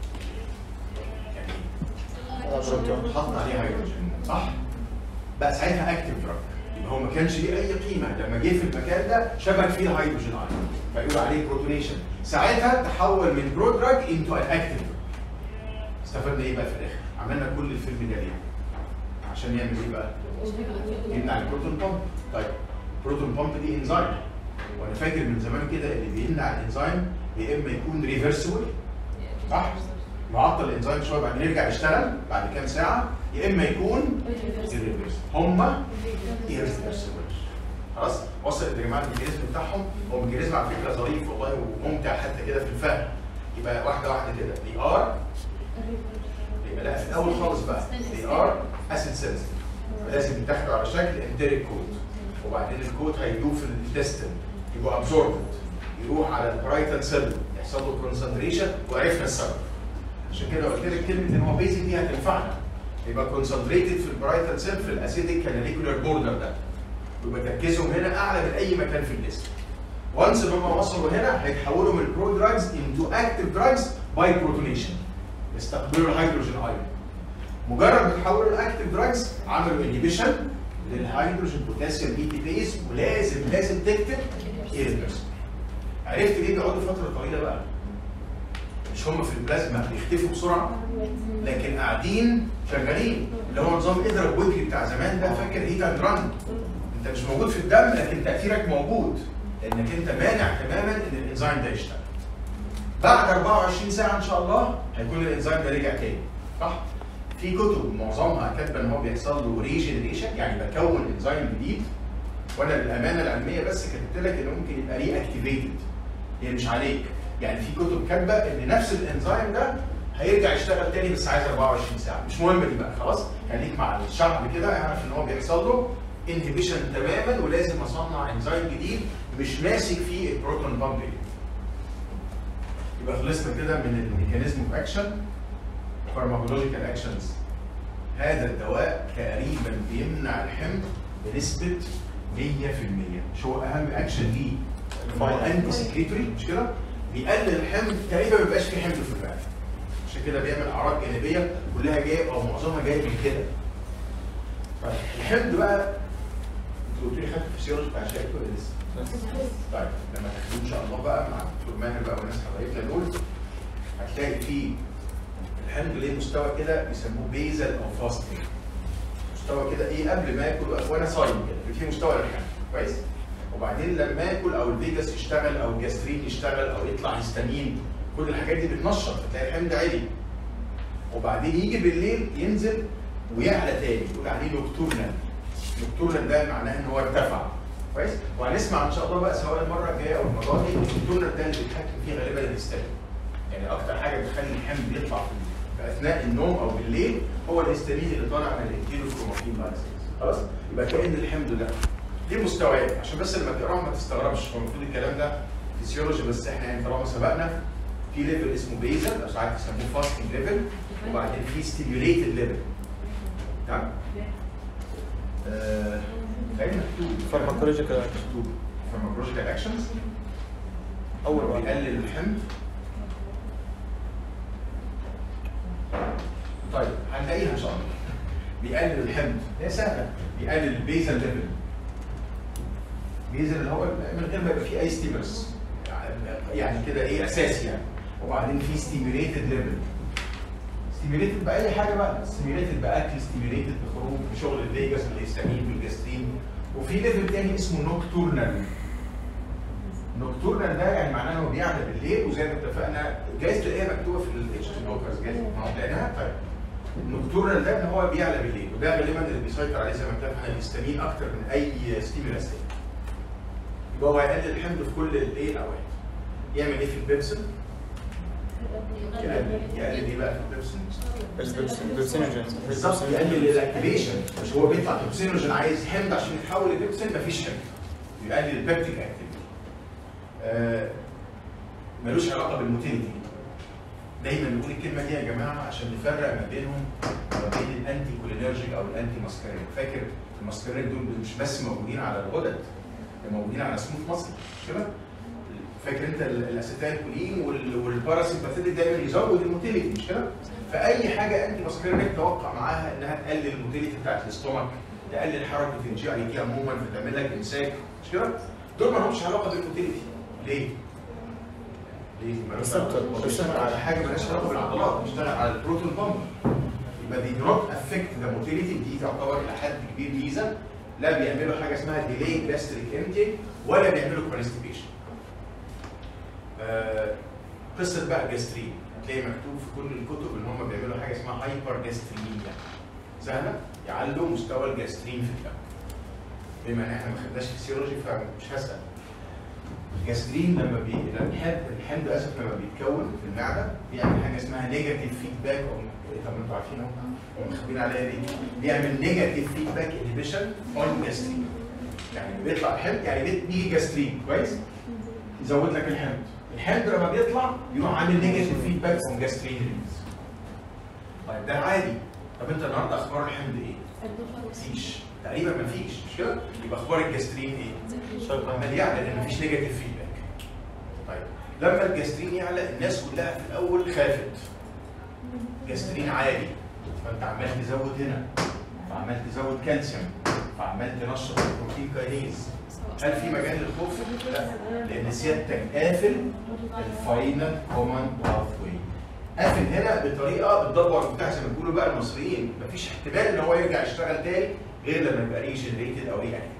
يعني بروتون حط عليه هيدروجين صح؟ بقى ساعتها اكتيف دراج يبقى هو ما كانش ليه اي قيمه لما جه في المكان ده شبك فيه الهيدروجين ايون فيقولوا عليه بروتونيشن ساعتها تحول من برو دراج انتو ان اكتيف استفدنا ايه بقى في الاخر؟ عملنا كل الفيلم ده ليه؟ عشان يعمل ايه بقى؟ يمنع البروتون بامب طيب البروتون بامب دي انزيم وانا فاكر من زمان كده اللي بيمنع الانزيم يا اما يكون ريفرسبل صح؟ يعطل الانزيم شويه بعدين يرجع يشتغل بعد كام ساعه يا اما يكون irreversible. هما irreversible. خلاص وصل يا جماعه الميكانيزم بتاعهم هو ميكانيزم على فكره ظريف والله وممتع حتى كده في الفهم يبقى واحده واحده كده دي ار يبقى لا في الاول خالص بقى دي ار اسيد سنسيتيف لازم يتاخدوا على شكل انتريك كود وبعدين الكود هيدوب في الانتستين يبقى ابزوربد يروح على البرايتال سيل يحصل له كونسنتريشن وعرفنا السبب عشان كده قلت لك كلمه ان هو بيزك دي هتنفعنا يبقى كونسنتريتد في البرايتال سيل في الاسيديك كاناليكولار بوردر ده يبقى تركيزهم هنا اعلى من اي مكان في الجسم وانس ان هم وصلوا هنا هيتحولوا من برو دراجز انتو اكتيف دراجز باي بروتونيشن يستقبلوا الهيدروجين ايون مجرد ما تحولوا لاكتيف دراجز عملوا انيبيشن للهيدروجين بوتاسيوم بي تي بيز ولازم لازم تكتب ايرفيرس عرفت ليه بيقعدوا فتره طويله بقى؟ مش هم في البلازما بيختفوا بسرعه لكن قاعدين شغالين اللي هو نظام اضرب واجري بتاع زمان ده فاكر هيت اند ران انت مش موجود في الدم لكن تاثيرك موجود لانك انت مانع تماما ان الانزيم ده يشتغل بعد 24 ساعه ان شاء الله هيكون الانزيم ده رجع تاني صح؟ في كتب معظمها كاتبه ان هو بيحصل له ريجنريشن يعني بكون انزيم جديد وانا بالامانه العلميه بس كتبت لك انه ممكن يبقى ري اكتيفيتد هي مش عليك يعني في كتب كاتبه ان نفس الانزيم ده هيرجع يشتغل تاني بس عايز 24 ساعه مش مهمه دي بقى خلاص خليك مع الشعب كده يعرف ان هو بيحصل له انهبيشن تماما ولازم اصنع انزيم جديد مش ماسك فيه البروتون بامب يبقى خلصنا كده من الميكانيزم اوف اكشن فارماكولوجيكال اكشنز هذا الدواء تقريبا بيمنع الحمض بنسبه 100% مش هو اهم اكشن ليه هو الانتي سكريتوري مش كده؟ بيقلل الحمض تقريبا ما بيبقاش فيه حمض في المعده عشان كده بيعمل اعراض جانبيه كلها جايه او معظمها جايه من كده طيب الحمض بقى انت قلت لي خدت الفسيولوجي بتاع الشركه ولا لسه؟ طيب لما تاخدوه ان شاء الله بقى مع الدكتور ماهر بقى والناس حبايبنا دول هتلاقي فيه الحمض ليه مستوى كده بيسموه بيزل او فاستنج مستوى كده ايه قبل ما اكل وانا صايم كده في مستوى الحمض كويس وبعدين لما اكل او الفيجاس يشتغل او الجاسترين يشتغل او يطلع هيستامين كل الحاجات دي بتنشط فتلاقي الحمض عالي وبعدين يجي بالليل ينزل ويعلى تاني يقول عليه نوكتورنال نوكتورنال ده معناه ان هو ارتفع كويس وهنسمع ان شاء الله بقى سواء المره الجايه او المره دي النوكتورنال ده اللي بيتحكم فيه غالبا الهستامين يعني اكتر حاجه بتخلي الحمض يطلع في في اثناء النوم او بالليل هو الهستامين اللي طالع من الانتيروكروماتين لايسنس خلاص يبقى كان الحمض ده ليه مستويات عشان بس لما تقراهم ما تستغربش هو المفروض الكلام ده فيسيولوجي بس احنا يعني طالما سبقنا في ليفل اسمه بيزل او ساعات يسموه فاستنج ليفل وبعدين في ستيميوليتد ليفل تمام؟ آه، خلينا مكتوب فارماكولوجيكال مكتوب فارماكولوجيكال اكشنز اول واحد بيقلل الحمض طيب هنلاقيها ان شاء الله بيقلل الحمض هي سهله بيقلل البيزل ليفل بيزل اللي هو من غير ما يبقى فيه اي ستيمولس يعني كده ايه اساسي يعني وبعدين في ستيميوليتد ليفل ستيميوليتد باي حاجه بقى ستيميوليتد باكل ستيميوليتد بخروج بشغل الفيجاس والهيستامين والجاسترين وفي ليفل تاني اسمه نوكتورنال نوكتورنال ده يعني معناه انه بيعلى بالليل وزي ما اتفقنا جايز تلاقيها مكتوبه في الاتش تي بلوكرز جايز ما هو لقيناها طيب النوكتورنال ده ان هو بيعلى بالليل وده غالبا اللي بيسيطر عليه زي ما اتفقنا الهستامين اكتر من اي ستيمولاس تاني يبقى هو هيقلل الحمض في كل الايه الاوقات يعمل ايه في البيبسون؟ يقلل يقلل ايه بقى في البيبسون؟ البيبسينوجين بالظبط يقلل الاكتيفيشن مش هو بيطلع بيبسينوجين عايز حمض عشان يتحول لبيبسين مفيش حمض يقلل البيبتيك اكتيفيتي آه ملوش علاقه بالموتيليتي دايما نقول الكلمه دي يا جماعه عشان نفرق ما بينهم وما بين الانتي كولينرجيك او الانتي ماسكارين فاكر الماسكارين دول مش بس موجودين على الغدد ده موجودين على سموث مصر مش كده؟ فاكر انت ال- الاسيتايل كولين وال- والباراسيمباثيتيك دايما يزود الموتيليتي مش كده؟ فاي حاجه انتي ماسكارين تتوقع معاها انها تقلل الموتيليتي بتاعت الاستومك تقلل حركه الجي اي تي عموما فتعمل لك امساك مش كده؟ دول ما لهمش علاقه بالموتيليتي ليه؟ ليه؟ ما لهمش علاقة. Receptor. هو بيشتغل على حاجه مالهاش علاقه بالعضلات بيشتغل على البروتون بامب يبقى دي نوت افكت ذا موتيليتي دي تعتبر الى حد كبير ميزه لا بيعملوا حاجه اسمها ديلي جاستريك انتيك ولا بيعملوا كونستيبيشن آه، قصه بقى الجاسترين هتلاقي مكتوب في كل الكتب ان هم بيعملوا حاجه اسمها هايبر جاسترينيا سهله يعلوا مستوى الجاسترين في الدم بما ان احنا ما خدناش فيسيولوجي فمش هسال الجاسترين لما بي... لما الحمض الحمض اسف لما بيتكون في المعده بيعمل حاجه اسمها نيجاتيف فيدباك او طب انتوا عارفين اهو هم مخبيين عليها ليه؟ بيعمل نيجاتيف فيدباك انهبيشن اون جاسترين يعني بيطلع الحمض يعني بي- بيجي جاسترين كويس؟ يزود لك الحمض الحمض لما بيطلع يروح عامل نيجاتيف فيدباك اون جاسترين ريليز طيب ده عادي طب انت النهارده اخبار الحمض ايه؟ مفيش تقريبا مفيش مش كده؟ يبقى اخبار الجاسترين ايه؟ عمال يعلى لان مفيش نيجاتيف فيدباك. طيب لما الجاسترين يعلى الناس كلها في الاول خافت. جاسترين عالي فانت عمال تزود هنا فعمال تزود كالسيوم فعمال تنشط البروتين كاينيز هل في مجال للخوف؟ لا لان سيادتك قافل الفاينل كوماند باث واي قافل هنا بطريقه بتدور بتاع زي ما بيقولوا بقى المصريين مفيش احتمال ان هو يرجع يشتغل تاني غير لما يبقى ريجنريتد او رياكتيف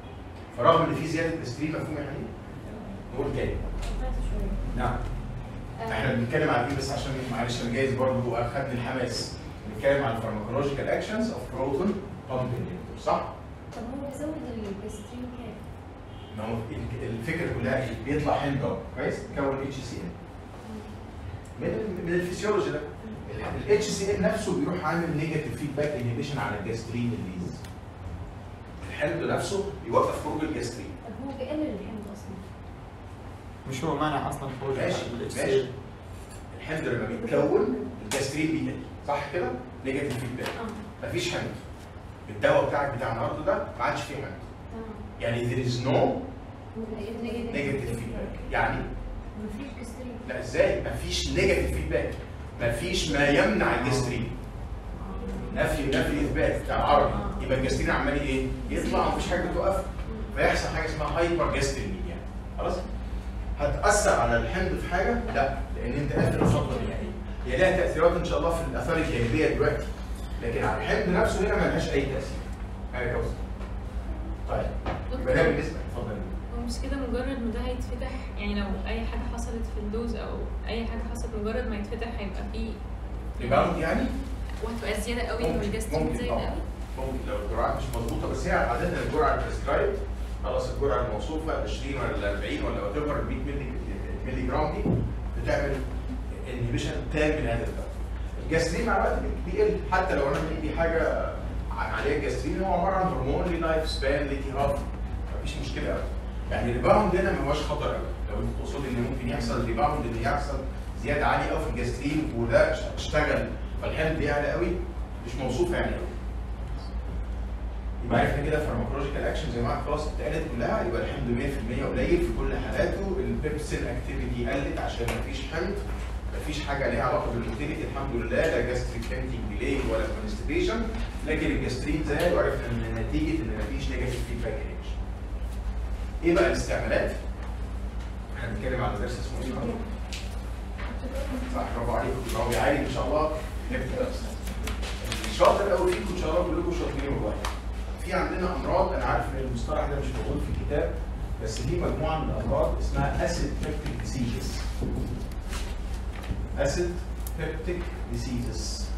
فرغم ان في زياده تسريب مفهوم يا حبيبي نقول تاني نعم احنا بنتكلم عن ايه بس عشان معلش انا جايز برضه اخدني الحماس بنتكلم عن الفارماكولوجيكال اكشنز اوف بروتون بامبنج صح؟ طب هو بيزود الجسترين كام؟ ما هو ال- الفكره كلها إيه؟ بيطلع هند اب كويس كون اتش سي ان من من الفسيولوجي ده الاتش سي ان نفسه بيروح عامل نيجاتيف فيدباك انهبيشن على الجاسترين ريليز الحمض نفسه بيوقف خروج الجاسترين طب هو بيقلل الحمض اصلا مش هو مانع اصلا خروج ماشي ال HCl. ماشي الحمض لما بيتكون الجاسترين بيقل صح كده؟ نيجاتيف فيدباك اه مفيش حمض الدواء بتاعك بتاع النهارده ده ما عادش فيه حمض تمام يعني there is no نيجاتيف negative feedback يعني مفيش جسترين لا ازاي مفيش نيجاتيف فيدباك مفيش ما يمنع الجسترين نفي نفي اثبات بتاع العربي يبقى الجسترين عمال ايه يطلع مفيش حاجه توقف فيحصل حاجه اسمها هايبر جاسترينيا خلاص هتاثر على الحمض في حاجه لا لان انت قافل الخطوه النهائيه هي لها تاثيرات ان شاء الله في الاثار الجانبيه دلوقتي لكن على الحمض نفسه هنا ملهاش اي تاثير حاجه كويسه طيب يبقى ده بالنسبه اتفضل هو مش كده مجرد ما ده هيتفتح يعني لو اي حاجه حصلت في الدوز او اي حاجه حصلت مجرد ما يتفتح هيبقى فيه ريباوند يعني وهتبقى زياده قوي ممكن والجاسترين ممكن زايد طبعا قوي ممكن لو الجرعه مش مظبوطه بس هي عاده الجرعه البريسكرايب خلاص الجرعه الموصوفه 20 ولا 40 ولا وات ايفر 100 مللي مللي جرام دي بتعمل انهبيشن تام من هذا الدواء. الجاسترين مع الوقت بيقل حتى لو انا عندي حاجه عليها الجاسترين هو عباره عن هرمون ليه لايف سبان ليه تهاب مفيش مشكله قوي. يعني الريباوند هنا ما هوش خطر قوي لو انت تقصد ان ممكن يحصل ريباوند ان يحصل زياده عاليه قوي في الجاسترين وده اشتغل فالحمض يعلى قوي مش موصوفه يعني قوي. يبقى عرفنا كده فارماكولوجيكال اكشن زي ما احنا خلاص اتقالت كلها يبقى الحمض 100% قليل في كل حالاته البيبسين اكتيفيتي قلت عشان مفيش حمض مفيش حاجه ليها علاقه بالموتيليتي الحمد لله لا جاستريك كانتينج ديلي ولا كونستيبيشن لكن الجاسترين زاد وعرفنا ان نتيجه ان مفيش نيجاتيف فيدباك رياكشن. ايه بقى الاستعمالات؟ احنا بنتكلم على درس اسمه ايه؟ صح برافو عليكم برافو يا علي ان شاء الله نبدا الشاطر قوي فيكم ان شاء الله كلكم شاطرين والله في عندنا امراض انا عارف ان المصطلح ده مش موجود في الكتاب بس في مجموعه من الامراض اسمها اسيد بيبتيك ديسيزز اسيد بيبتيك ديسيزز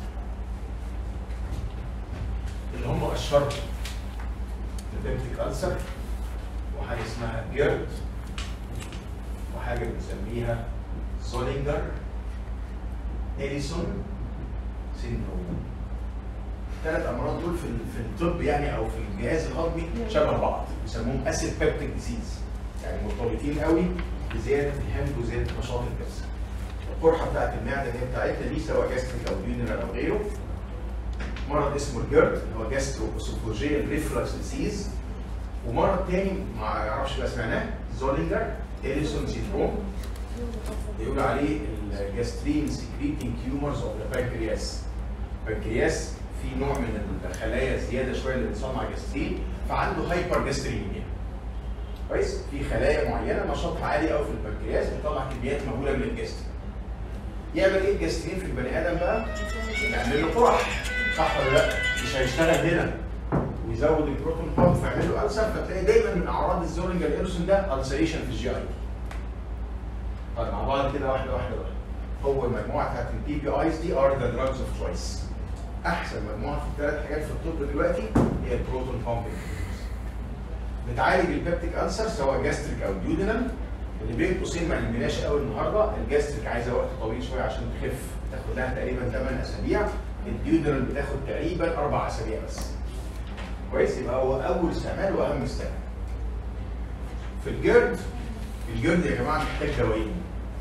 اللي هم اشهرهم البيبتيك ألسر وحاجه اسمها جيرد وحاجه بنسميها زولينجر إليسون سيندروم الثلاث امراض دول في في الطب يعني او في الجهاز الهضمي شبه بعض بيسموهم اسيد بيبتيك ديسيز يعني مرتبطين قوي بزياده الحمض وزياده نشاط الجسم القرحه بتاعت المعده اللي هي بتاعتنا دي سواء جاستريك او ديونر او غيره مرض اسمه الجرد اللي هو جاسترو اسوفوجيال ريفلكس ديسيز ومرض تاني ما اعرفش بقى سمعناه زولينجر اليسون سيندروم بيقول عليه الجاسترين سكريتنج تيومرز اوف ذا بانكرياس البنكرياس في نوع من الخلايا زياده شويه اللي بتصنع جاسترين فعنده هايبر جاسترينيا كويس في خلايا معينه نشاطها عالي قوي في البنكرياس بتطلع كميات مهوله من الجاسترين يعمل ايه الجاسترين في البني ادم بقى؟ يعمل له قرح صح ولا لا؟ مش هيشتغل هنا ويزود البروتون بامب فيعمل له ألسر فتلاقي دايما من اعراض الزولنجر ايرسون ده ألسريشن في الجي اي طيب مع بعض كده واحده واحده واحده هو المجموعه بتاعت البي بي ايز دي ار ذا دراجز اوف تشويس احسن مجموعه في الثلاث حاجات في الطب دلوقتي هي البروتون بامبنج بتعالج البيبتيك ألسر سواء جاستريك او ديودينال اللي بين قوسين ما علمناش قوي النهارده الجاستريك عايزه وقت طويل شويه عشان تخف تاخد لها تقريبا 8 اسابيع الديودينال بتاخد تقريبا اربع اسابيع بس كويس يبقى هو اول استعمال واهم استعمال في الجرد الجرد يا جماعه محتاج دوايين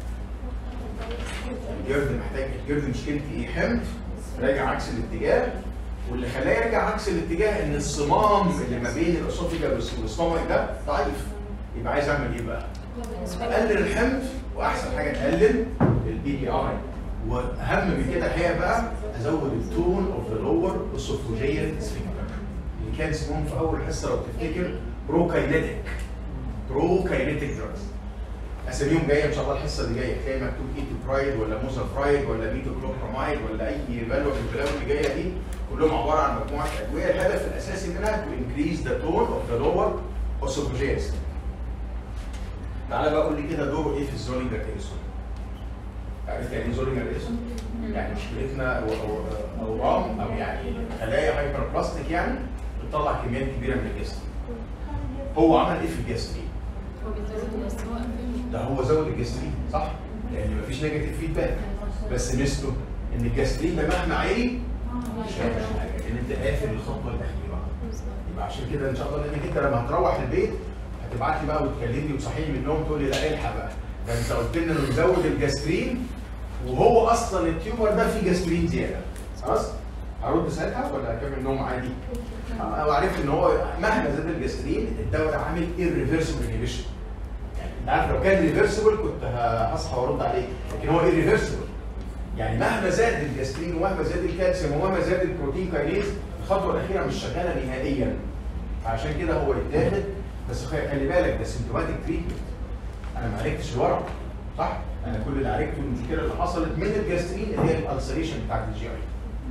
الجرد محتاج الجرد مشكلتي ايه حمض راجع عكس الاتجاه واللي خلاه يرجع عكس الاتجاه ان الصمام اللي ما بين الاسوفيجا والستومك ده ضعيف يبقى عايز اعمل ايه بقى؟ اقلل الحمض واحسن حاجه نقلل البي دي اي واهم من كده هي بقى ازود التون اوف ذا لور اسوفوجيال سفنكتر اللي كان اسمهم في اول حصه لو تفتكر بروكاينيتيك بروكاينيتيك دراجز اساميهم جايه ان شاء الله الحصه اللي جايه تلاقي مكتوب ايتو برايد ولا موزا فرايد ولا ميتو كلوبرامايد ولا اي بلوه من البلاوي اللي جايه دي كلهم عباره عن مجموعه ادويه الهدف الاساسي منها تو انكريز ذا تون اوف ذا لور اسوفوجيال تعالى بقى قول لي كده دوره ايه في الزولينجر ايرسون عرفت يعني ايه زولينجر اسم؟ يعني مشكلتنا او او اورام او يعني خلايا هايبر بلاستيك يعني بتطلع كميات كبيره من الجسم هو عمل ايه في الجاسترين؟ هو بيزود بس هو قفل ده هو زود الجاسترين صح؟ لان مفيش نيجاتيف فيدباك بس ميزته ان الجاسترين ده مهما عالي مش هيعمل حاجه لان انت قافل الخطوه الاخيره يبقى عشان كده ان شاء الله لانك انت لما هتروح البيت هتبعت لي بقى وتكلمني وتصحيني من النوم تقول لي لا الحق بقى ده انت قلت لنا انه نزود الجاسترين وهو اصلا التيومر ده فيه جاسترين زياده خلاص؟ هرد ساعتها ولا اكمل نوم عادي؟ او عرفت ان هو مهما زاد الجاسترين الدواء ده عامل irreversible inhibition يعني انت عارف لو كان ريفرسبل كنت هصحى وارد عليك لكن هو irreversible يعني مهما زاد الجاسترين ومهما زاد الكالسيوم ومهما زاد البروتين كاينيز الخطوه الاخيره مش شغاله نهائيا فعشان كده هو يتاخد بس خ- خلي بالك ده سيمتوماتيك تريتمنت انا ما عالجتش الورم صح؟ انا كل اللي عالجته المشكله اللي حصلت من الجاسترين اللي هي الالسريشن بتاعت الجي اي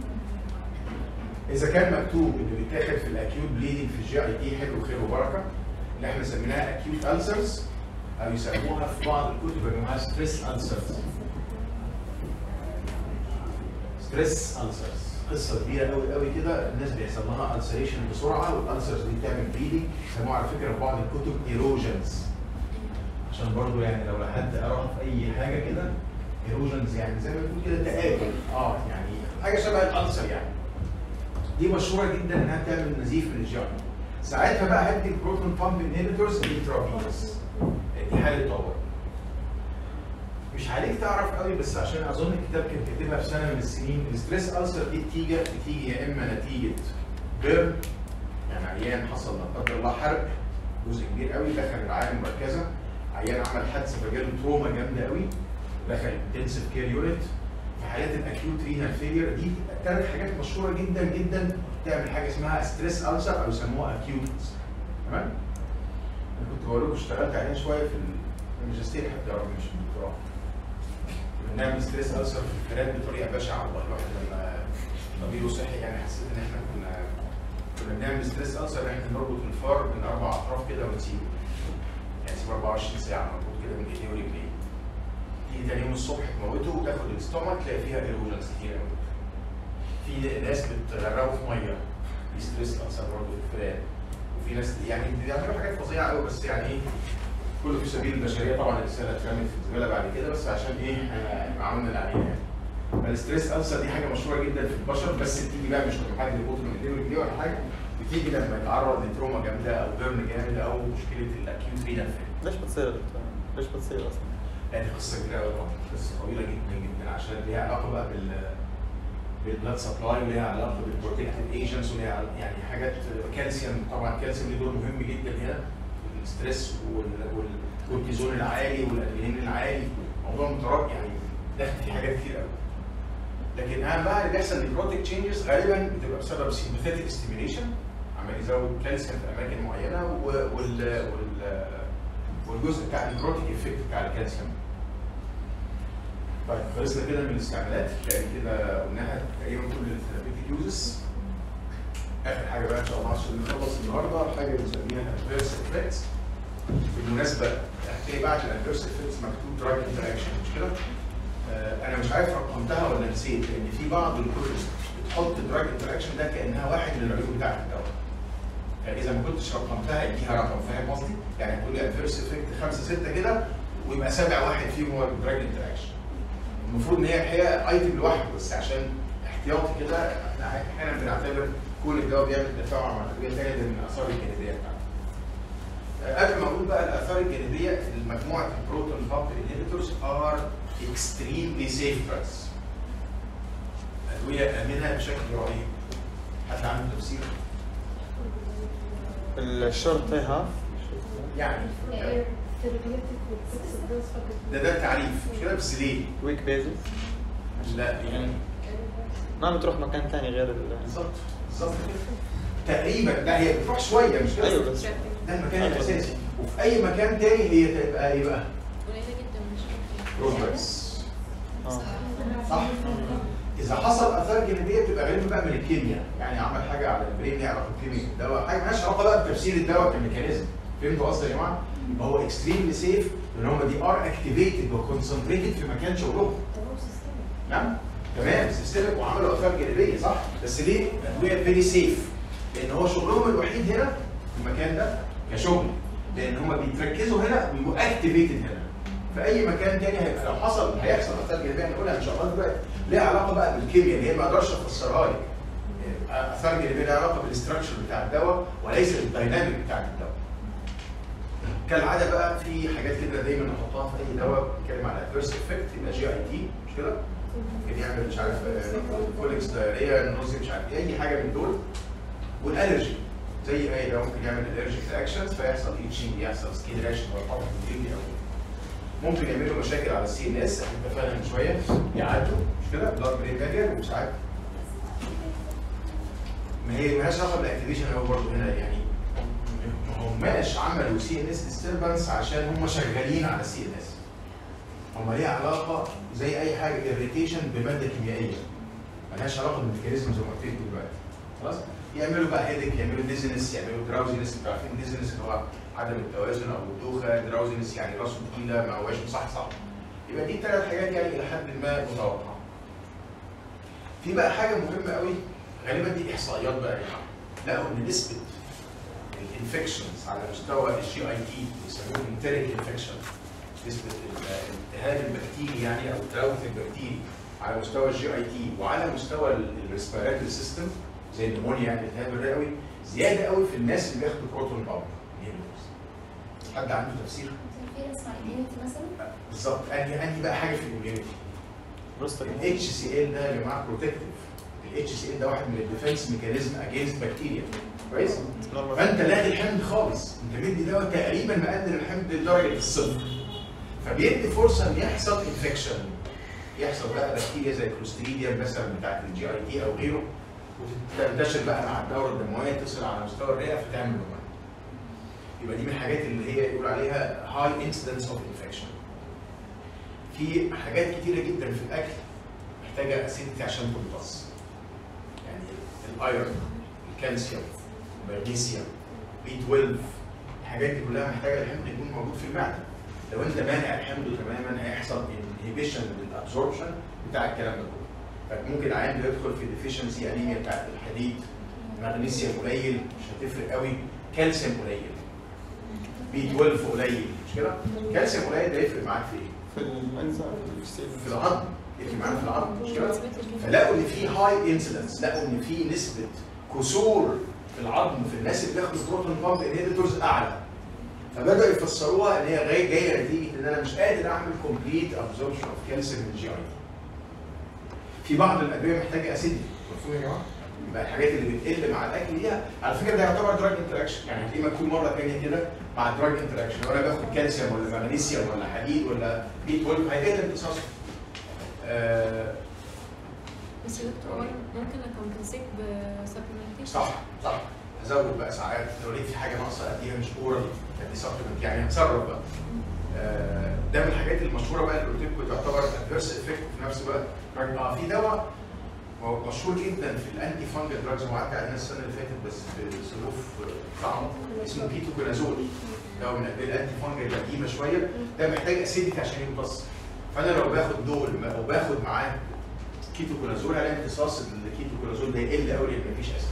اذا كان مكتوب اللي بيتاخد في الاكيوت بليدنج في الجي اي تي حلو خير وبركه اللي احنا سميناها اكيوت السرز او يسموها في بعض الكتب يا جماعه ستريس السرز ستريس السرز قصه كبيره قوي قوي كده الناس بيحصل لها السريشن بسرعه والالسرز دي بتعمل بليدنج يسموها على فكره في بعض الكتب ايروجنز عشان برضو يعني لو حد قراها في اي حاجه كده ايروجنز يعني زي ما بنقول كده تآكل اه يعني حاجه شبه الالسر يعني دي مشهوره جدا انها بتعمل نزيف من الجي ساعتها بقى هدي البروتون بامب انهبيتورز انترافينوس دي حاله طوارئ مش عليك تعرف قوي بس عشان اظن الكتاب كان كاتبها في سنه من السنين الستريس السر دي بتيجي بتيجي يا اما نتيجه بيرن يعني عيان حصل لا قدر الله حرق جزء كبير قوي دخل الرعايه المركزه عيان عمل حادثه فجاله تروما جامده قوي دخل انتنسيف كير يونت في حالات الاكيوت رينال فيلير دي ثلاث حاجات مشهوره جدا جدا تعمل حاجه اسمها ستريس السر او يسموها اكيوت تمام انا كنت بقول لكم اشتغلت عليها شويه في الماجستير حتى يا رب مش في الدكتوراه كنا بنعمل ستريس السر في الفئرات بطريقه بشعه والله الواحد لما طبيب صحي يعني حسيت ان احنا كنا كنا بنعمل ستريس السر ان احنا نربط الفار من اربع اطراف كده ونسيبه يعني سيبه 24 ساعه مربوط كده من ايديه ورجليه تيجي تاني يوم الصبح تموته وتاخد الاستومك تلاقي فيها ايروجنز كتير قوي في ناس بتغرقه في ميه دي ستريس السر برضه في الفئرات وفي ناس يعني بيعملوا حاجات فظيعه قوي بس يعني ايه كله في سبيل البشريه طبعا الرساله اترمت في الزباله بعد كده بس عشان ايه احنا عملنا اللي علينا يعني فالستريس السر دي حاجه مشهوره جدا في البشر بس بتيجي بقى مش لما حد يربطه من ايديه ورجليه ولا حاجه بتيجي لما يتعرض لتروما جامده او بيرن جامد او مشكله الاكيوت رينال فيلير ليش بتصير يا دكتور؟ ليش بتصير اصلا؟ يعني قصه كبيره قوي طبعا قصه طويله جدا جدا عشان ليها علاقه بقى بال بالبلاد سبلاي وليها علاقه بالبروتكتيف ايجنتس وليها عل- يعني حاجات كالسيوم طبعا الكالسيوم ليه دور مهم جدا هنا الستريس وال- وال- والكورتيزون العالي والادرينالين العالي موضوع مترابط يعني داخل في حاجات كتير قوي لكن اهم بقى اللي بيحصل نيكروتيك تشينجز غالبا بتبقى بسبب سيمباثيك ستيميليشن عمال يزود كالسيوم في اماكن معينه و- وال وال والجزء بتاع النيكروتيك افكت بتاع الكالسيوم طيب خلصنا كده من الاستعمالات يعني كده قلناها تقريبا كل الثيرابيوتيك يوزز اخر حاجه بقى ان شاء الله عشان نخلص النهارده حاجه بنسميها ادفيرس افكتس بالمناسبه هتلاقي بعد الادفيرس افكتس مكتوب دراج انتراكشن مش كده؟ آه انا مش عارف رقمتها ولا نسيت لان في بعض الكتب بتحط دراج انتراكشن ده كانها واحد من العيوب بتاعت الدواء فاذا ما كنتش رقمتها اديها رقم فاهم قصدي؟ يعني هتقول لي ادفيرس افكت خمسه سته كده ويبقى سابع واحد فيهم هو الدراج انتراكشن المفروض ان هي الحقيقه ايتم لوحده بس عشان احتياطي كده احنا احيانا بنعتبر كل الدواء بيعمل تفاعل مع الادويه الثانيه من الاثار الجانبيه بتاعته. آه، قبل ما اقول بقى الاثار الجانبيه مجموعه البروتون بامب انهبيتورز ار اكستريملي سيف دراجز. ادويه امنه بشكل رهيب. حد عنده تفسير؟ الشورت تي هاف يعني ده ده التعريف مش كده بس ليه؟ ويك بيزس لا يعني ما بتروح مكان ثاني غير ال بالظبط بالظبط كده. تقريبا لا هي بتروح شويه مش كده؟ ايوه بس ده المكان الاساسي وفي اي مكان تاني هي تبقى ايه بقى؟ قليله جدا مش عارفة. روزبرز اه صح؟ اذا حصل اثار جانبيه بتبقى غالبا بقى من الكيمياء يعني عمل حاجه على البرين ليها علاقه بكيمياء الدواء حاجه مالهاش علاقه بقى بتفسير الدواء كميكانيزم فهمتوا قصدي يا جماعه؟ يبقى هو اكستريملي سيف لان هم دي ار اكتيفيتد وكونسنتريتد في مكان شغلهم نعم تمام سيستمك وعملوا اثار جانبيه صح بس ليه؟ ادويه فيري سيف لان هو شغلهم الوحيد هنا في المكان ده كشغل لان هم بيتركزوا هنا بيبقوا اكتيفيتد هنا في اي مكان تاني هيبقى لو حصل هيحصل اثار جانبيه هنقولها ان شاء الله دلوقتي ليها علاقه بقى بالكيمياء اللي هي ما اقدرش افسرها لك اثار جانبيه ليها علاقه بالاستراكشر بتاع الدواء وليس بالدايناميك بتاع الدواء كالعاده بقى في حاجات كده دايما نحطها في اي دواء بنتكلم على ادفيرس افكت يبقى جي اي تي مش كده؟ ممكن يعمل مش عارف كوليكس دايريا نوزي مش عارف إيه، اي حاجه من دول والالرجي زي اي دواء ممكن يعمل الرجيك رياكشنز فيحصل ايتشنج يحصل سكين رياكشن او طبعا او ممكن يعملوا مشاكل على السي ان اس احنا اتفقنا من شويه يعدوا مش كده بلاد برين بارير وساعات ما هي مالهاش علاقه بالاكتيفيشن قوي برضه هنا يعني ما هماش عملوا سي ان اس ديستربنس عشان هم شغالين على السي ان اس هم ليها علاقه زي اي حاجه اريتيشن بماده كيميائيه مالهاش علاقه بالميكانيزم زي ما قلت لكم دلوقتي خلاص يعملوا بقى هيدك يعملوا ديزنس يعملوا دراوزنس انتوا عارفين ديزنس اللي هو عدم التوازن او الدوخه دراوزنس يعني راسه تقيله ما هواش مصحصح يبقى دي ثلاث حاجات يعني الى حد ما متوقعه في بقى حاجه مهمه قوي غالبا دي احصائيات بقى يا جماعه لقوا ان نسبه الانفكشنز على مستوى الجي اي تي بيسموه انتريك انفكشن نسبه الالتهاب البكتيري يعني او التلوث البكتيري على مستوى الجي اي تي وعلى مستوى الريسبيراتوري سيستم زي النمونيا يعني الالتهاب الرئوي زياده قوي في الناس اللي بياخدوا بروتون بامب حد عنده تفسير؟ في اسمها immunity مثلا بالظبط انهي انهي بقى حاجه في الاميونيتي بروستات الاتش سي ال ده يا جماعه بروتكتيف الاتش سي ال ده واحد من الديفنس ميكانيزم اجينست بكتيريا كويس فانت لاغي الحمض خالص انت مدي دواء تقريبا مقلل الحمض لدرجه الصفر فبيدي فرصه ان يحصل انفكشن يحصل بقى بكتيريا زي الكلوستريديا مثلا بتاعت الجي اي تي او غيره وتنتشر بقى مع الدوره الدمويه تصل على مستوى الرئه فتعمل نمو يبقى دي من الحاجات اللي هي يقول عليها هاي انسيدنس اوف انفكشن في حاجات كتيره جدا في الاكل محتاجه اسيدتي عشان تمتص يعني الايرون الكالسيوم المغنيسيوم بي 12 الحاجات دي كلها محتاجه الحمض يكون موجود في المعده لو انت مانع الحمض تماما هيحصل انهبيشن للابزوربشن بتاع الكلام ده كله فممكن العيان ده يدخل في ديفيشنسي انيميا بتاعت الحديد مغنيسيوم قليل مش هتفرق قوي كالسيوم قليل بي 12 قليل مش كده؟ كالسيوم قليل ده يفرق معاك في ايه؟ في الانزيم في السيل في العظم يفرق معانا في العظم مش كده؟ فلقوا ان في هاي انسيدنس لقوا ان في نسبه كسور في العظم في الناس اللي بياخدوا بروتون بامب انهبيتورز اعلى فبداوا يفسروها ان هي جايه جايه نتيجه ان انا مش قادر اعمل كومبليت ابزوربشن اوف كالسيوم من الجي اي في بعض الادويه محتاجه اسيدي مفهوم يا جماعه؟ يبقى الحاجات اللي بتقل مع الاكل ليها على فكره ده يعتبر دراج انتراكشن يعني هتلاقيه مكتوب مره ثانيه كده مع دراج انتراكشن لو انا باخد كالسيوم ولا مغنيسيوم ولا حديد ولا بي 12 هيقل امتصاصه آه بس يا دكتور هو ممكن اكمبنسيت بسبلمنتيشن صح صح هزود بقى ساعات لو لقيت في حاجه ناقصه اديها مش اورال ادي سبلمنت يعني هتصرف بقى آه، ده من الحاجات المشهوره بقى اللي قلت لكم تعتبر ادفيرس افكت في نفس الوقت اه في دواء هو مشهور جدا في الانتي فانجل دراجز وعدى علينا السنه اللي فاتت بس في ظروف صعبه اسمه كيتوكونازول دواء من الادويه الانتي فانجل القديمه شويه ده محتاج اسيديتي عشان يمتص فانا لو باخد دول وباخد معاه كيتوكونازول هلاقي امتصاص الكيتوكونازول ده يقل قوي لان مفيش اسيد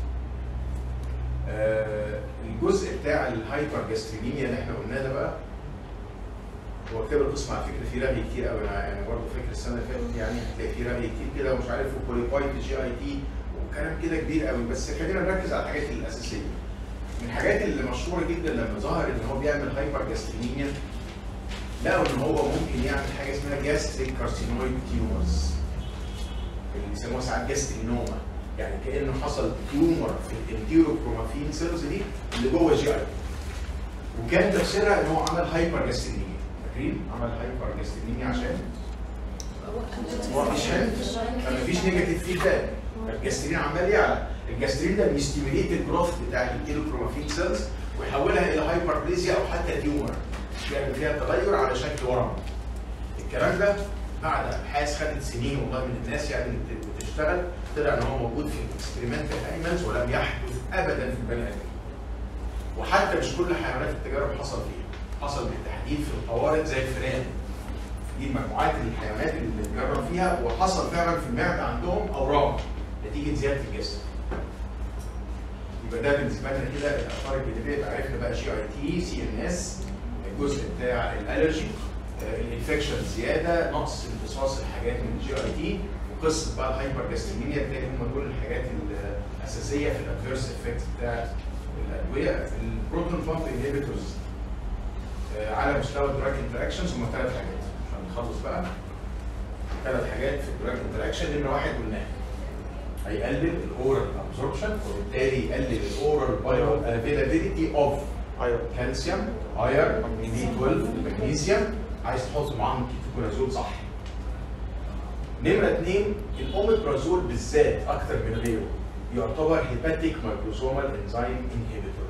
آه، الجزء بتاع الهايبر جاسترينيميا اللي احنا قلناه ده بقى هو كتاب القسم على فكره فيه رغي كتير قوي انا يعني برضه فاكر السنه اللي فاتت يعني هتلاقي فيه رغي كتير كده ومش عارف وكوليبايت جي اي تي وكلام كده كبير قوي بس خلينا نركز على الحاجات الاساسيه. من الحاجات اللي مشهوره جدا لما ظهر ان هو بيعمل هايبر جاسترينيميا لقوا ان هو ممكن يعمل حاجه اسمها جاستريك كارسينويد تيومرز اللي بيسموها ساعات جاسترينوما يعني كانه حصل تيومر في الانتيروكرومافين سيلز دي اللي جوه جي اي وكان تفسيرها ان هو عمل هايبر جاسترينيميا فاكرين عمل هايبر جاسترينيميا عشان مفيش هند فمفيش نيجاتيف فيدباك فالجاسترين عمال يعلى الجاسترين ده بيستيميليت الجروث بتاع الانتيروكرومافين سيلز ويحولها الى هايبربليزيا او حتى تيومر يعمل فيها تغير على شكل ورم الكلام ده بعد ابحاث خدت سنين والله من الناس يعني اللي بت- بتشتغل طلع ان هو موجود في الاكسبيرمنتال انيمالز ولم يحدث ابدا في البني ادم وحتى مش كل حيوانات التجارب حصل فيها حصل بالتحديد في القوارض زي الفئران دي المجموعات الحيوانات اللي اتجرب فيها وحصل فعلا في المعده عندهم اورام نتيجه زياده الجسم يبقى ده بالنسبه لنا كده الاخبار الجانبيه يبقى عرفنا بقى جي اي تي سي ان اس الجزء بتاع الالرجي آه، الانفكشن زياده نقص امتصاص الحاجات من الجي اي تي وقصه بقى الهايبر جاستريمينيا تلاقي هم دول الحاجات الاساسيه في الادفيرس افكت بتاعت الادويه البروتون بامب انهبيتورز على مستوى الدراج انتراكشنز هم ثلاث حاجات عشان نخلص بقى ثلاث حاجات في الدراج انتراكشن نمره واحد قلناها هيقلل الاورال ابزوربشن وبالتالي يقلل الاورال بايو افيلابيلتي اوف ايوه كالسيوم ايرن بي 12 مغنيسيوم عايز تحط معاهم كيتوكونازول صح نمرة اثنين الاوميبرازول بالذات اكتر من غيره يعتبر هيباتيك مايكروسومال انزيم انهبيتور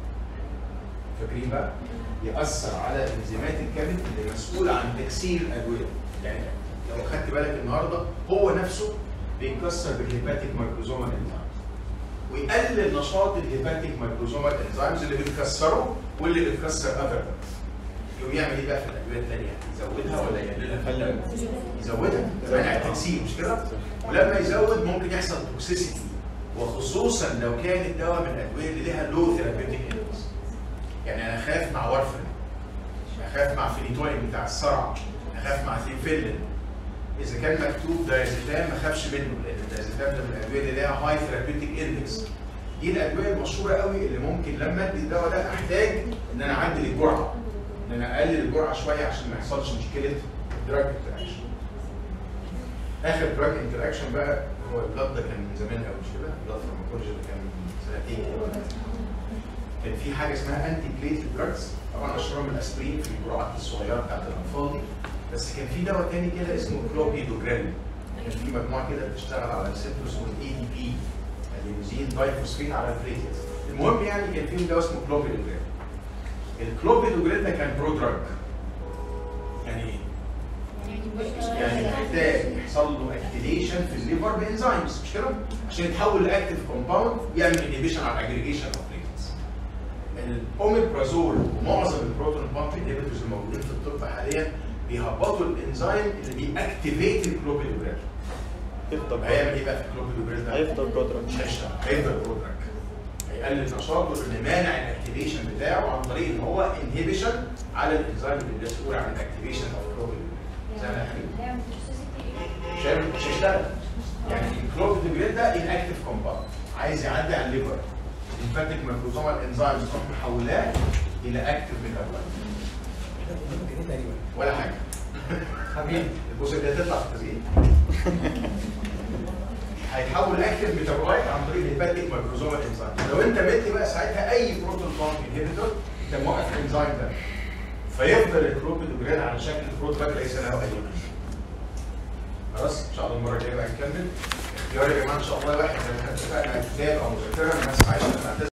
فاكرين بقى؟ يأثر على انزيمات الكبد اللي مسؤولة عن تكسير الأدوية يعني لو خدت بالك النهارده هو نفسه بيتكسر بالهيباتيك مايكروسومال انزيم ويقلل نشاط الهيباتيك مايكروسومال انزيمز اللي بتكسره واللي بتكسر اذر يقوم يعمل ايه بقى في الادويه الثانيه؟ يزودها ولا يقللها؟ يزودها منع التكسير مش كده؟ ولما يزود ممكن يحصل توكسيسيتي وخصوصا لو كان الدواء من الادويه اللي لها لو ثيرابيوتيك اندكس يعني انا اخاف مع وارفرين اخاف مع فينيتوين بتاع الصرع اخاف مع ثيفيلين اذا كان مكتوب دايزيتام ما اخافش منه لان الدايزيتام ده من الادويه اللي لها هاي ثيرابيوتيك اندكس دي الادويه المشهوره قوي اللي ممكن لما ادي الدواء ده احتاج ان انا اعدل الجرعه ان انا اقلل الجرعه شويه عشان ما يحصلش مشكله دراج انتراكشن اخر دراج انتراكشن بقى هو البلاد ده كان من زمان قوي مش كده؟ البلاد فارماكولوجي ده كان من سنتين كده. كان في حاجه اسمها انتي بليت دراجز طبعا اشهرهم الاسبرين في الجرعات الصغيره بتاعت الاطفال دي بس كان في دواء تاني كده اسمه كلوبيدوجريل كان في مجموعه كده بتشتغل على ريسبتور اسمه الاي دي بي اليوزين دايفوسفين على البليتلز المهم يعني كان في دواء اسمه كلوبيدوجريل الكلوبيدوجريل ده كان برو دراج يعني ايه؟ يعني محتاج يحصل له اكتيفيشن في الليفر بانزيمز مش كده؟ عشان يتحول لاكتيف كومباوند يعمل انهبيشن على الاجريجيشن اوف بليتلز. الاوميبرازول ومعظم البروتون بامب انهبيتورز الموجودين في الطب حاليا بيهبطوا الانزيم اللي بيأكتيفيت الكلوبيدوجريل. يفضل هيعمل ايه بقى في الكلوبيدوجريل ده؟ هيفضل قدرك مش هيشتغل هيفضل برودراك هيقلل نشاطه لان مانع الاكتيفيشن بتاعه عن طريق ان هو انهبيشن على الانزيم اللي مسؤول عن الاكتيفيشن اوف كلوبيدوجريل. زي ما احنا مش هيعمل- مش هيشتغل يعني الكلوبيدوجريل ده انكتيف كومباوند عايز يعدي على الليفر الفاتيك مايكروزومال انزيمز تروح محولاه الى اكتيف ميتابولايت ولا حاجه حبيبي الجزء اللي هتطلع في التسجيل هيتحول اكتيف ميتابولايت عن طريق الهيباتيك مايكروزومال انزيم لو انت مدي بقى ساعتها اي بروتون بامب انهبيتور انت موقف الانزيم ده فيفضل الكلوبيدوجريل على شكل برودراج ليس له اي قيمه خلاص ان شاء الله المره الجايه بقى نكمل اختيار يا جماعه ان شاء الله واحد زي ما احنا اتفقنا كتاب او مذكره الناس عايشه